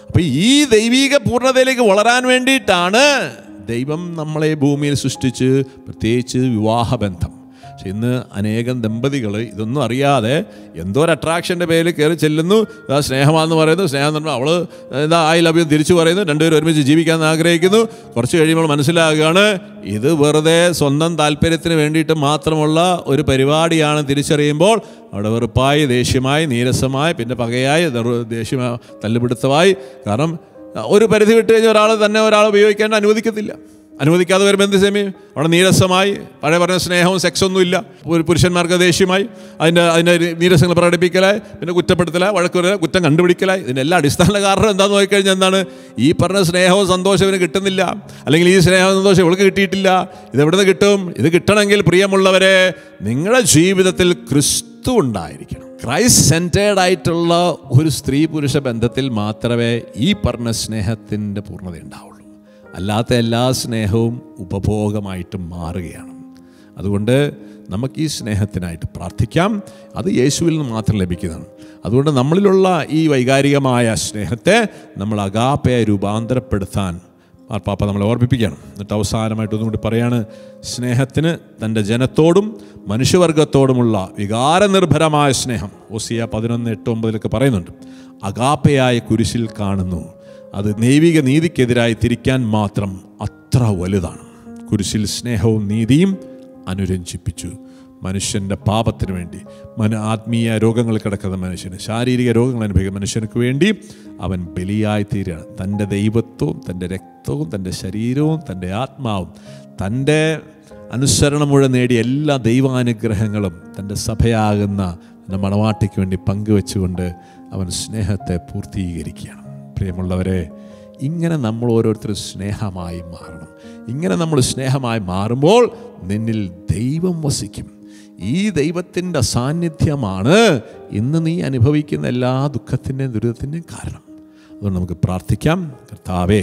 അപ്പോൾ ഈ ദൈവീക പൂർണ്ണതയിലേക്ക് വളരാൻ വേണ്ടിയിട്ടാണ് ദൈവം നമ്മളെ ഭൂമിയിൽ സൃഷ്ടിച്ച് പ്രത്യേകിച്ച് വിവാഹബന്ധം പക്ഷെ ഇന്ന് അനേകം ദമ്പതികൾ ഇതൊന്നും അറിയാതെ എന്തോ ഒരു അട്രാക്ഷൻ്റെ പേരിൽ കയറി ചെല്ലുന്നു ഇതാ സ്നേഹമാണെന്ന് പറയുന്നു സ്നേഹം എന്ന് പറഞ്ഞാൽ അവൾ ഇതാ ഐ ലവ് യു തിരിച്ചു പറയുന്നു രണ്ടുപേരും ഒരുമിച്ച് ജീവിക്കാൻ ആഗ്രഹിക്കുന്നു കുറച്ച് കഴിയുമ്പോൾ മനസ്സിലാകുകയാണ് ഇത് വെറുതെ സ്വന്തം താല്പര്യത്തിന് വേണ്ടിയിട്ട് മാത്രമുള്ള ഒരു പരിപാടിയാണ് തിരിച്ചറിയുമ്പോൾ അവിടെ വെറുപ്പായി ദേഷ്യമായി നീരസമായി പിന്നെ പകയായി ദറു- ദേഷ്യമായി തല്ലുപിടുത്തമായി കാരണം ഒരു പരിധി വിട്ട് കഴിഞ്ഞാൽ ഒരാൾ തന്നെ ഒരാൾ ഉപയോഗിക്കേണ്ട അനുവദിക്കത്തില്ല അനുവദിക്കാതെ വരുമ്പോൾ എന്ത് സമയം അവിടെ നീരസമായി പഴയ പറഞ്ഞ സ്നേഹവും സെക്സൊന്നും ഇല്ല ഒരു പുരുഷന്മാർക്ക് ദേഷ്യമായി അതിൻ്റെ അതിൻ്റെ നീരസങ്ങൾ പ്രകടിപ്പിക്കലായി പിന്നെ കുറ്റപ്പെടുത്തലായി വഴക്കുര കുറ്റം കണ്ടുപിടിക്കലായി ഇതിൻ്റെ എല്ലാ അടിസ്ഥാന കാരണം എന്താണെന്ന് നോക്കിക്കഴിഞ്ഞാൽ എന്താണ് ഈ പറഞ്ഞ സ്നേഹവും സന്തോഷവും ഇവന് കിട്ടുന്നില്ല അല്ലെങ്കിൽ ഈ സ്നേഹവും സന്തോഷം ഇവൾക്ക് കിട്ടിയിട്ടില്ല ഇത് എവിടെ നിന്ന് കിട്ടും ഇത് കിട്ടണമെങ്കിൽ പ്രിയമുള്ളവരെ നിങ്ങളുടെ ജീവിതത്തിൽ ക്രിസ്തു ഉണ്ടായിരിക്കണം ക്രൈസ്റ്റ് സെൻറ്റേഡ് ആയിട്ടുള്ള ഒരു സ്ത്രീ പുരുഷ ബന്ധത്തിൽ മാത്രമേ ഈ പറഞ്ഞ സ്നേഹത്തിൻ്റെ പൂർണ്ണത ഉണ്ടാവുള്ളൂ അല്ലാത്ത എല്ലാ സ്നേഹവും ഉപഭോഗമായിട്ട് മാറുകയാണ് അതുകൊണ്ട് നമുക്ക് ഈ സ്നേഹത്തിനായിട്ട് പ്രാർത്ഥിക്കാം അത് യേശുവിൽ നിന്ന് മാത്രം ലഭിക്കുന്നതാണ് അതുകൊണ്ട് നമ്മളിലുള്ള ഈ വൈകാരികമായ സ്നേഹത്തെ നമ്മൾ അഗാപ്പയായി രൂപാന്തരപ്പെടുത്താൻ മാർപ്പാപ്പ നമ്മളെ ഓർമ്മിപ്പിക്കുകയാണ് എന്നിട്ട് അവസാനമായിട്ട് ഒന്നും കൂടി പറയാണ് സ്നേഹത്തിന് തൻ്റെ ജനത്തോടും മനുഷ്യവർഗത്തോടുമുള്ള വികാരനിർഭരമായ സ്നേഹം ഓസിയ പതിനൊന്ന് എട്ട് ഒമ്പതിലൊക്കെ പറയുന്നുണ്ട് അഗാപ്പയായ കുരിശിൽ കാണുന്നു അത് നൈവിക നീതിക്കെതിരായി തിരിക്കാൻ മാത്രം അത്ര വലുതാണ് കുരിശിൽ സ്നേഹവും നീതിയും അനുരഞ്ജിപ്പിച്ചു മനുഷ്യൻ്റെ പാപത്തിന് വേണ്ടി മന ആത്മീയ രോഗങ്ങൾ കിടക്കുന്ന മനുഷ്യന് ശാരീരിക രോഗങ്ങൾ അനുഭവിക്കുന്ന മനുഷ്യർക്ക് വേണ്ടി അവൻ ബലിയായി തീരുകയാണ് തൻ്റെ ദൈവത്വവും തൻ്റെ രക്തവും തൻ്റെ ശരീരവും തൻ്റെ ആത്മാവും തൻ്റെ അനുസരണം മുഴുവൻ നേടിയ എല്ലാ ദൈവാനുഗ്രഹങ്ങളും തൻ്റെ സഭയാകുന്ന തൻ്റെ മണവാട്ടിക്ക് വേണ്ടി പങ്കുവെച്ചുകൊണ്ട് അവൻ സ്നേഹത്തെ പൂർത്തീകരിക്കുകയാണ് പ്രിയമുള്ളവരെ ഇങ്ങനെ നമ്മൾ ഓരോരുത്തരും സ്നേഹമായി മാറണം ഇങ്ങനെ നമ്മൾ സ്നേഹമായി മാറുമ്പോൾ നിന്നിൽ ദൈവം വസിക്കും ഈ ദൈവത്തിൻ്റെ സാന്നിധ്യമാണ് ഇന്ന് നീ അനുഭവിക്കുന്ന എല്ലാ ദുഃഖത്തിൻ്റെയും ദുരിതത്തിൻ്റെയും കാരണം അതുകൊണ്ട് നമുക്ക് പ്രാർത്ഥിക്കാം കർത്താവേ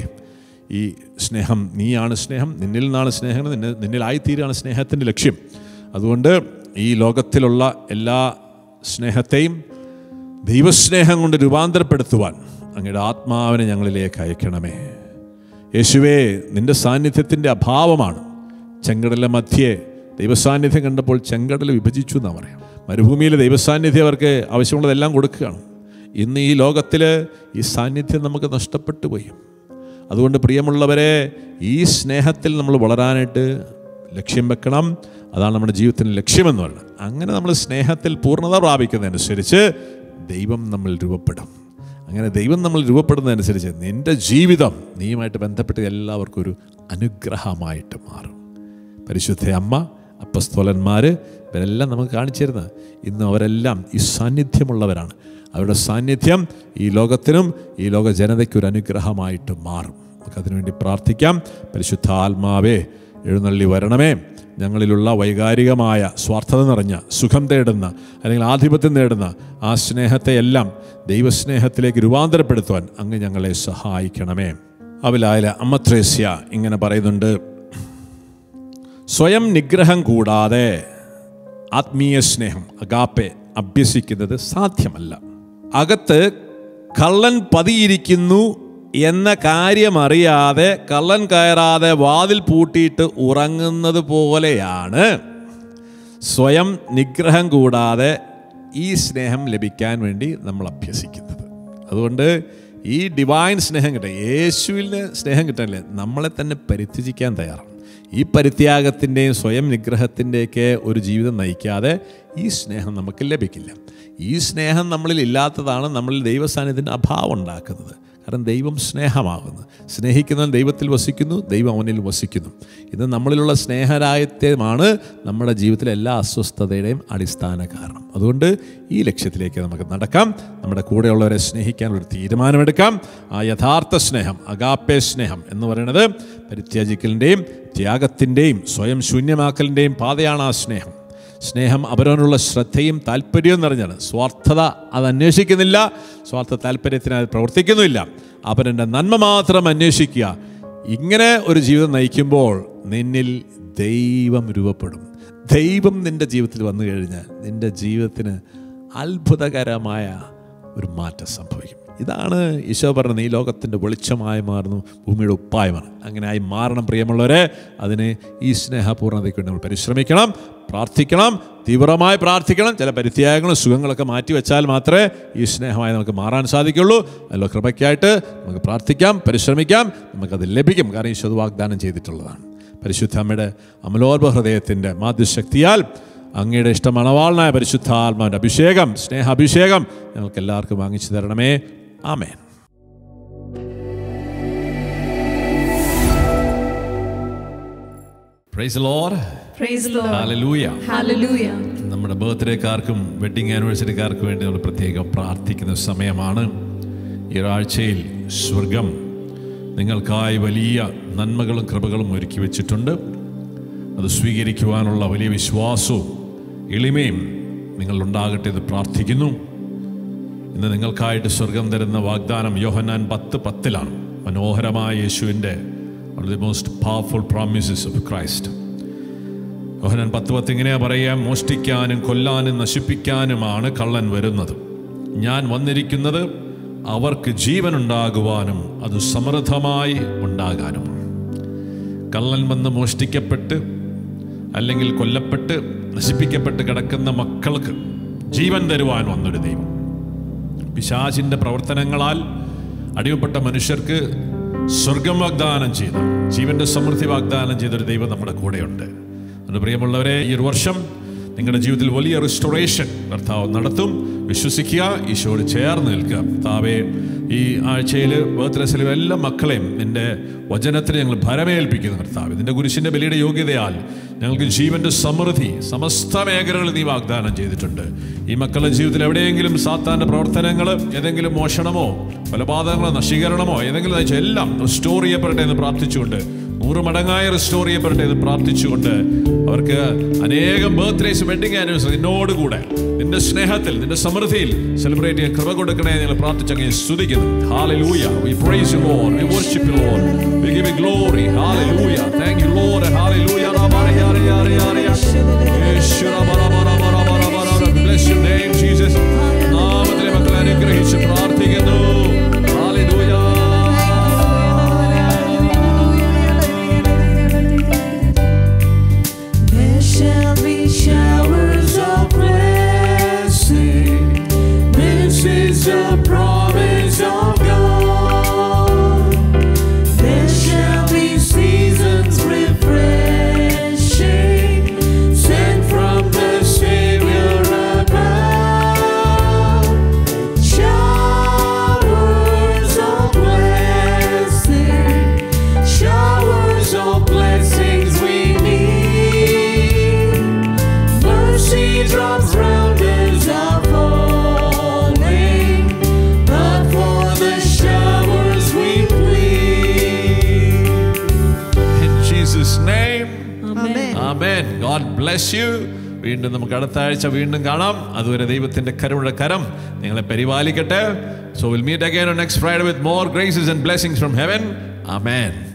ഈ സ്നേഹം നീയാണ് സ്നേഹം നിന്നിൽ നിന്നാണ് സ്നേഹം നിന്നെ നിന്നിലായിത്തീരാണ് സ്നേഹത്തിൻ്റെ ലക്ഷ്യം അതുകൊണ്ട് ഈ ലോകത്തിലുള്ള എല്ലാ സ്നേഹത്തെയും ദൈവസ്നേഹം കൊണ്ട് രൂപാന്തരപ്പെടുത്തുവാൻ അങ്ങയുടെ ആത്മാവിനെ ഞങ്ങളിലേക്ക് അയക്കണമേ യേശുവേ നിന്റെ സാന്നിധ്യത്തിൻ്റെ അഭാവമാണ് ചെങ്കടലിലെ മധ്യേ ദൈവസാന്നിധ്യം കണ്ടപ്പോൾ ചെങ്കടൽ വിഭജിച്ചു എന്നാണ് പറയാം മരുഭൂമിയിലെ ദൈവസാന്നിധ്യം അവർക്ക് ആവശ്യമുള്ളതെല്ലാം കൊടുക്കുകയാണ് ഇന്ന് ഈ ലോകത്തിൽ ഈ സാന്നിധ്യം നമുക്ക് നഷ്ടപ്പെട്ടു പോയി അതുകൊണ്ട് പ്രിയമുള്ളവരെ ഈ സ്നേഹത്തിൽ നമ്മൾ വളരാനായിട്ട് ലക്ഷ്യം വെക്കണം അതാണ് നമ്മുടെ ജീവിതത്തിൻ്റെ ലക്ഷ്യമെന്ന് പറയുന്നത് അങ്ങനെ നമ്മൾ സ്നേഹത്തിൽ പൂർണ്ണത പ്രാപിക്കുന്നതനുസരിച്ച് ദൈവം നമ്മൾ രൂപപ്പെടും അങ്ങനെ ദൈവം നമ്മൾ രൂപപ്പെടുന്നതനുസരിച്ച് നിൻ്റെ ജീവിതം നീയുമായിട്ട് ബന്ധപ്പെട്ട് എല്ലാവർക്കും ഒരു അനുഗ്രഹമായിട്ട് മാറും പരിശുദ്ധ അമ്മ അപ്പസ്തോലന്മാർ ഇവരെല്ലാം നമുക്ക് കാണിച്ചു തരുന്നത് ഇന്ന് അവരെല്ലാം ഈ സാന്നിധ്യമുള്ളവരാണ് അവരുടെ സാന്നിധ്യം ഈ ലോകത്തിനും ഈ ലോക ജനതയ്ക്ക് ഒരു അനുഗ്രഹമായിട്ട് മാറും നമുക്ക് അതിനുവേണ്ടി പ്രാർത്ഥിക്കാം പരിശുദ്ധ ആത്മാവേ എഴുന്നള്ളി വരണമേ ഞങ്ങളിലുള്ള വൈകാരികമായ സ്വാർത്ഥത നിറഞ്ഞ സുഖം തേടുന്ന അല്ലെങ്കിൽ ആധിപത്യം നേടുന്ന ആ സ്നേഹത്തെ എല്ലാം ദൈവസ്നേഹത്തിലേക്ക് രൂപാന്തരപ്പെടുത്തുവാൻ അങ്ങ് ഞങ്ങളെ സഹായിക്കണമേ അവലായ അമ്മത്രേസ്യ ഇങ്ങനെ പറയുന്നുണ്ട് സ്വയം നിഗ്രഹം കൂടാതെ ആത്മീയ സ്നേഹം അഗാപ്പെ അഭ്യസിക്കുന്നത് സാധ്യമല്ല അകത്ത് കള്ളൻ പതിയിരിക്കുന്നു എന്ന കാര്യം അറിയാതെ കള്ളൻ കയറാതെ വാതിൽ പൂട്ടിയിട്ട് ഉറങ്ങുന്നത് പോലെയാണ് സ്വയം നിഗ്രഹം കൂടാതെ ഈ സ്നേഹം ലഭിക്കാൻ വേണ്ടി നമ്മൾ അഭ്യസിക്കുന്നത് അതുകൊണ്ട് ഈ ഡിവൈൻ സ്നേഹം കിട്ടാൻ യേശുവിന് സ്നേഹം കിട്ടാനില്ലേ നമ്മളെ തന്നെ പരിത്യജിക്കാൻ തയ്യാറാണ് ഈ പരിത്യാഗത്തിൻ്റെയും സ്വയം നിഗ്രഹത്തിൻ്റെയൊക്കെ ഒരു ജീവിതം നയിക്കാതെ ഈ സ്നേഹം നമുക്ക് ലഭിക്കില്ല ഈ സ്നേഹം നമ്മളിൽ ഇല്ലാത്തതാണ് നമ്മളിൽ ദൈവസാന്നിധ്യത്തിൻ്റെ അഭാവം ഉണ്ടാക്കുന്നത് കാരണം ദൈവം സ്നേഹമാകുന്നു സ്നേഹിക്കുന്നവൻ ദൈവത്തിൽ വസിക്കുന്നു ദൈവം അവനിൽ വസിക്കുന്നു ഇത് നമ്മളിലുള്ള സ്നേഹരാഹിത്യമാണ് നമ്മുടെ ജീവിതത്തിലെ എല്ലാ അസ്വസ്ഥതയുടെയും അടിസ്ഥാന കാരണം അതുകൊണ്ട് ഈ ലക്ഷ്യത്തിലേക്ക് നമുക്ക് നടക്കാം നമ്മുടെ കൂടെയുള്ളവരെ സ്നേഹിക്കാനൊരു തീരുമാനമെടുക്കാം ആ യഥാർത്ഥ സ്നേഹം അഗാപ്പെ സ്നേഹം എന്ന് പറയുന്നത് പരിത്യാജിക്കലിൻ്റെയും ത്യാഗത്തിൻ്റെയും സ്വയം ശൂന്യമാക്കലിൻ്റെയും പാതയാണ് ആ സ്നേഹം സ്നേഹം അവരോടുള്ള ശ്രദ്ധയും താല്പര്യവും നിറഞ്ഞാണ് സ്വാർത്ഥത അത് അന്വേഷിക്കുന്നില്ല സ്വാർത്ഥ താല്പര്യത്തിന് അത് പ്രവർത്തിക്കുന്നുമില്ല അവരുടെ നന്മ മാത്രം അന്വേഷിക്കുക ഇങ്ങനെ ഒരു ജീവിതം നയിക്കുമ്പോൾ നിന്നിൽ ദൈവം രൂപപ്പെടും ദൈവം നിൻ്റെ ജീവിതത്തിൽ വന്നു കഴിഞ്ഞാൽ നിൻ്റെ ജീവിതത്തിന് അത്ഭുതകരമായ ഒരു മാറ്റം സംഭവിക്കും ഇതാണ് ഈശോ പറഞ്ഞത് ഈ ലോകത്തിൻ്റെ വെളിച്ചമായി മാറുന്നു ഭൂമിയുടെ ഉപ്പായി മാറും അങ്ങനെ ആയി മാറണം പ്രിയമുള്ളവരെ അതിന് ഈ സ്നേഹപൂർണ്ണതയ്ക്ക് വേണ്ടി നമ്മൾ പരിശ്രമിക്കണം പ്രാർത്ഥിക്കണം തീവ്രമായി പ്രാർത്ഥിക്കണം ചില പരിത്യാഗങ്ങളും സുഖങ്ങളൊക്കെ മാറ്റി വെച്ചാൽ മാത്രമേ ഈ സ്നേഹമായി നമുക്ക് മാറാൻ സാധിക്കുള്ളൂ അതിലുള്ള കൃപയ്ക്കായിട്ട് നമുക്ക് പ്രാർത്ഥിക്കാം പരിശ്രമിക്കാം നമുക്കത് ലഭിക്കും കാരണം ഈശോ അത് വാഗ്ദാനം ചെയ്തിട്ടുള്ളതാണ് പരിശുദ്ധ അമ്മയുടെ അമലോത്ഭ ഹൃദയത്തിൻ്റെ മാധ്യശക്തിയാൽ അങ്ങയുടെ ഇഷ്ടമണവാളനായ പരിശുദ്ധാത്മാവിൻ്റെ അഭിഷേകം സ്നേഹാഭിഷേകം ഞങ്ങൾക്ക് എല്ലാവർക്കും വാങ്ങിച്ചു തരണമേ ആമേൻ praise Lord Praise the Lord. Hallelujah Hallelujah. നമ്മുടെ ബർത്ത്ഡേക്കാർക്കും വെഡിങ് ആനിവേഴ്സറിക്കാർക്കും വേണ്ടി നമ്മൾ പ്രത്യേകം പ്രാർത്ഥിക്കുന്ന സമയമാണ് ഈ ഒരാഴ്ചയിൽ സ്വർഗം നിങ്ങൾക്കായി വലിയ നന്മകളും കൃപകളും ഒരുക്കി വെച്ചിട്ടുണ്ട് അത് സ്വീകരിക്കുവാനുള്ള വലിയ വിശ്വാസവും എളിമയും നിങ്ങളുണ്ടാകട്ടെ എന്ന് പ്രാർത്ഥിക്കുന്നു ഇന്ന് നിങ്ങൾക്കായിട്ട് സ്വർഗം തരുന്ന വാഗ്ദാനം യോഹന്നാൻ പത്ത് പത്തിലാണ് മനോഹരമായ യേശുവിൻ്റെ one of the most powerful promises of Christ Yohannan പത്ത് പത്ത് ഇങ്ങനെയാ പറയാം മോഷ്ടിക്കാനും കൊല്ലാനും നശിപ്പിക്കാനുമാണ് കള്ളൻ വരുന്നത് ഞാൻ വന്നിരിക്കുന്നത് അവർക്ക് ജീവൻ ഉണ്ടാകുവാനും അത് സമൃദ്ധമായി ഉണ്ടാകാനും കള്ളൻ വന്ന് മോഷ്ടിക്കപ്പെട്ട് അല്ലെങ്കിൽ കൊല്ലപ്പെട്ട് നശിപ്പിക്കപ്പെട്ട് കിടക്കുന്ന മക്കൾക്ക് ജീവൻ തരുവാൻ വന്നൊരു ദൈവം പിശാചിൻ്റെ പ്രവർത്തനങ്ങളാൽ അടിമപ്പെട്ട മനുഷ്യർക്ക് സ്വർഗം വാഗ്ദാനം ചെയ്ത ജീവന്റെ സമൃദ്ധി വാഗ്ദാനം ചെയ്തൊരു ദൈവം നമ്മുടെ കൂടെയുണ്ട് അതുകൊണ്ട് പ്രിയമുള്ളവരെ ഈ ഒരു വർഷം നിങ്ങളുടെ ജീവിതത്തിൽ വലിയ റിസ്റ്റോറേഷൻ കർത്താവ് നടത്തും വിശ്വസിക്കുക ഈശോയോട് ചേർന്ന് നിൽക്കുക കർത്താവെ ഈ ആഴ്ചയിൽ ബർത്ത്ഡേസിലും എല്ലാ മക്കളെയും നിന്റെ വചനത്തിന് ഞങ്ങൾ ഭരമേൽപ്പിക്കുന്നു കർത്താവ് നിന്റെ കുരിശിന്റെ ബലിയുടെ യോഗ്യതയാൽ ഞങ്ങൾക്ക് ജീവന്റെ സമൃദ്ധി സമസ്ത മേഖലകളിൽ നീ വാഗ്ദാനം ചെയ്തിട്ടുണ്ട് ഈ മക്കളുടെ ജീവിതത്തിൽ എവിടെയെങ്കിലും സാത്താന്റെ പ്രവർത്തനങ്ങൾ ഏതെങ്കിലും മോഷണമോ കൊലപാതകങ്ങളോ നശീകരണമോ ഏതെങ്കിലും വെച്ചാൽ എല്ലാം റിസ്റ്റോർ ചെയ്യപ്പെടട്ടെ എന്ന് പ്രാർത്ഥിച്ചുകൊണ്ട് നൂറ് മടങ്ങായി റിസ്റ്റോർ ചെയ്യപ്പെടട്ടെ എന്ന് പ്രാർത്ഥിച്ചുകൊണ്ട് അവർക്ക് അനേകം ബർത്ത്ഡേസ് വെഡിങ് ആനിവേഴ്സറി നിന്നോടുകൂടെ നിന്റെ സ്നേഹത്തിൽ നിന്റെ സമൃദ്ധിയിൽ സെലിബ്രേറ്റ് ചെയ്യാൻ കൃപ കൊടുക്കണേ എന്ന് ഞങ്ങൾ പ്രാർത്ഥിച്ചങ്ങനെ സ്തുതിക്കുന്നു Hallelujah. We praise you, Lord. We worship you, Lord. We give you glory. Hallelujah. Thank you, Lord. Hallelujah. Rabara, yara, yara, yara, yara. Yeshu, rabara, bara, bara, bara, bara, bara. Bless your name, Jesus. നാമത്തിലെ മക്കളെ അനുഗ്രഹിച്ച് പ്രാർത്ഥിക്കുന്നു Hallelujah. There shall be showers of blessing. This is the promise of God. There shall be seasons refreshing, sent from the Savior above. Showers of blessing, showers of blessings we need. Mercy drops round us are falling, but for the showers we plead. In Jesus' name. Amen. ആമേൻ God bless you വീണ്ടും നമുക്ക് അടുത്ത ആഴ്ച വീണ്ടും കാണാം അതുവരെ ദൈവത്തിന്റെ കരുണ കരം നിങ്ങളെ പരിപാലിക്കട്ടെ so will meet again next Friday with more graces and blessings from heaven amen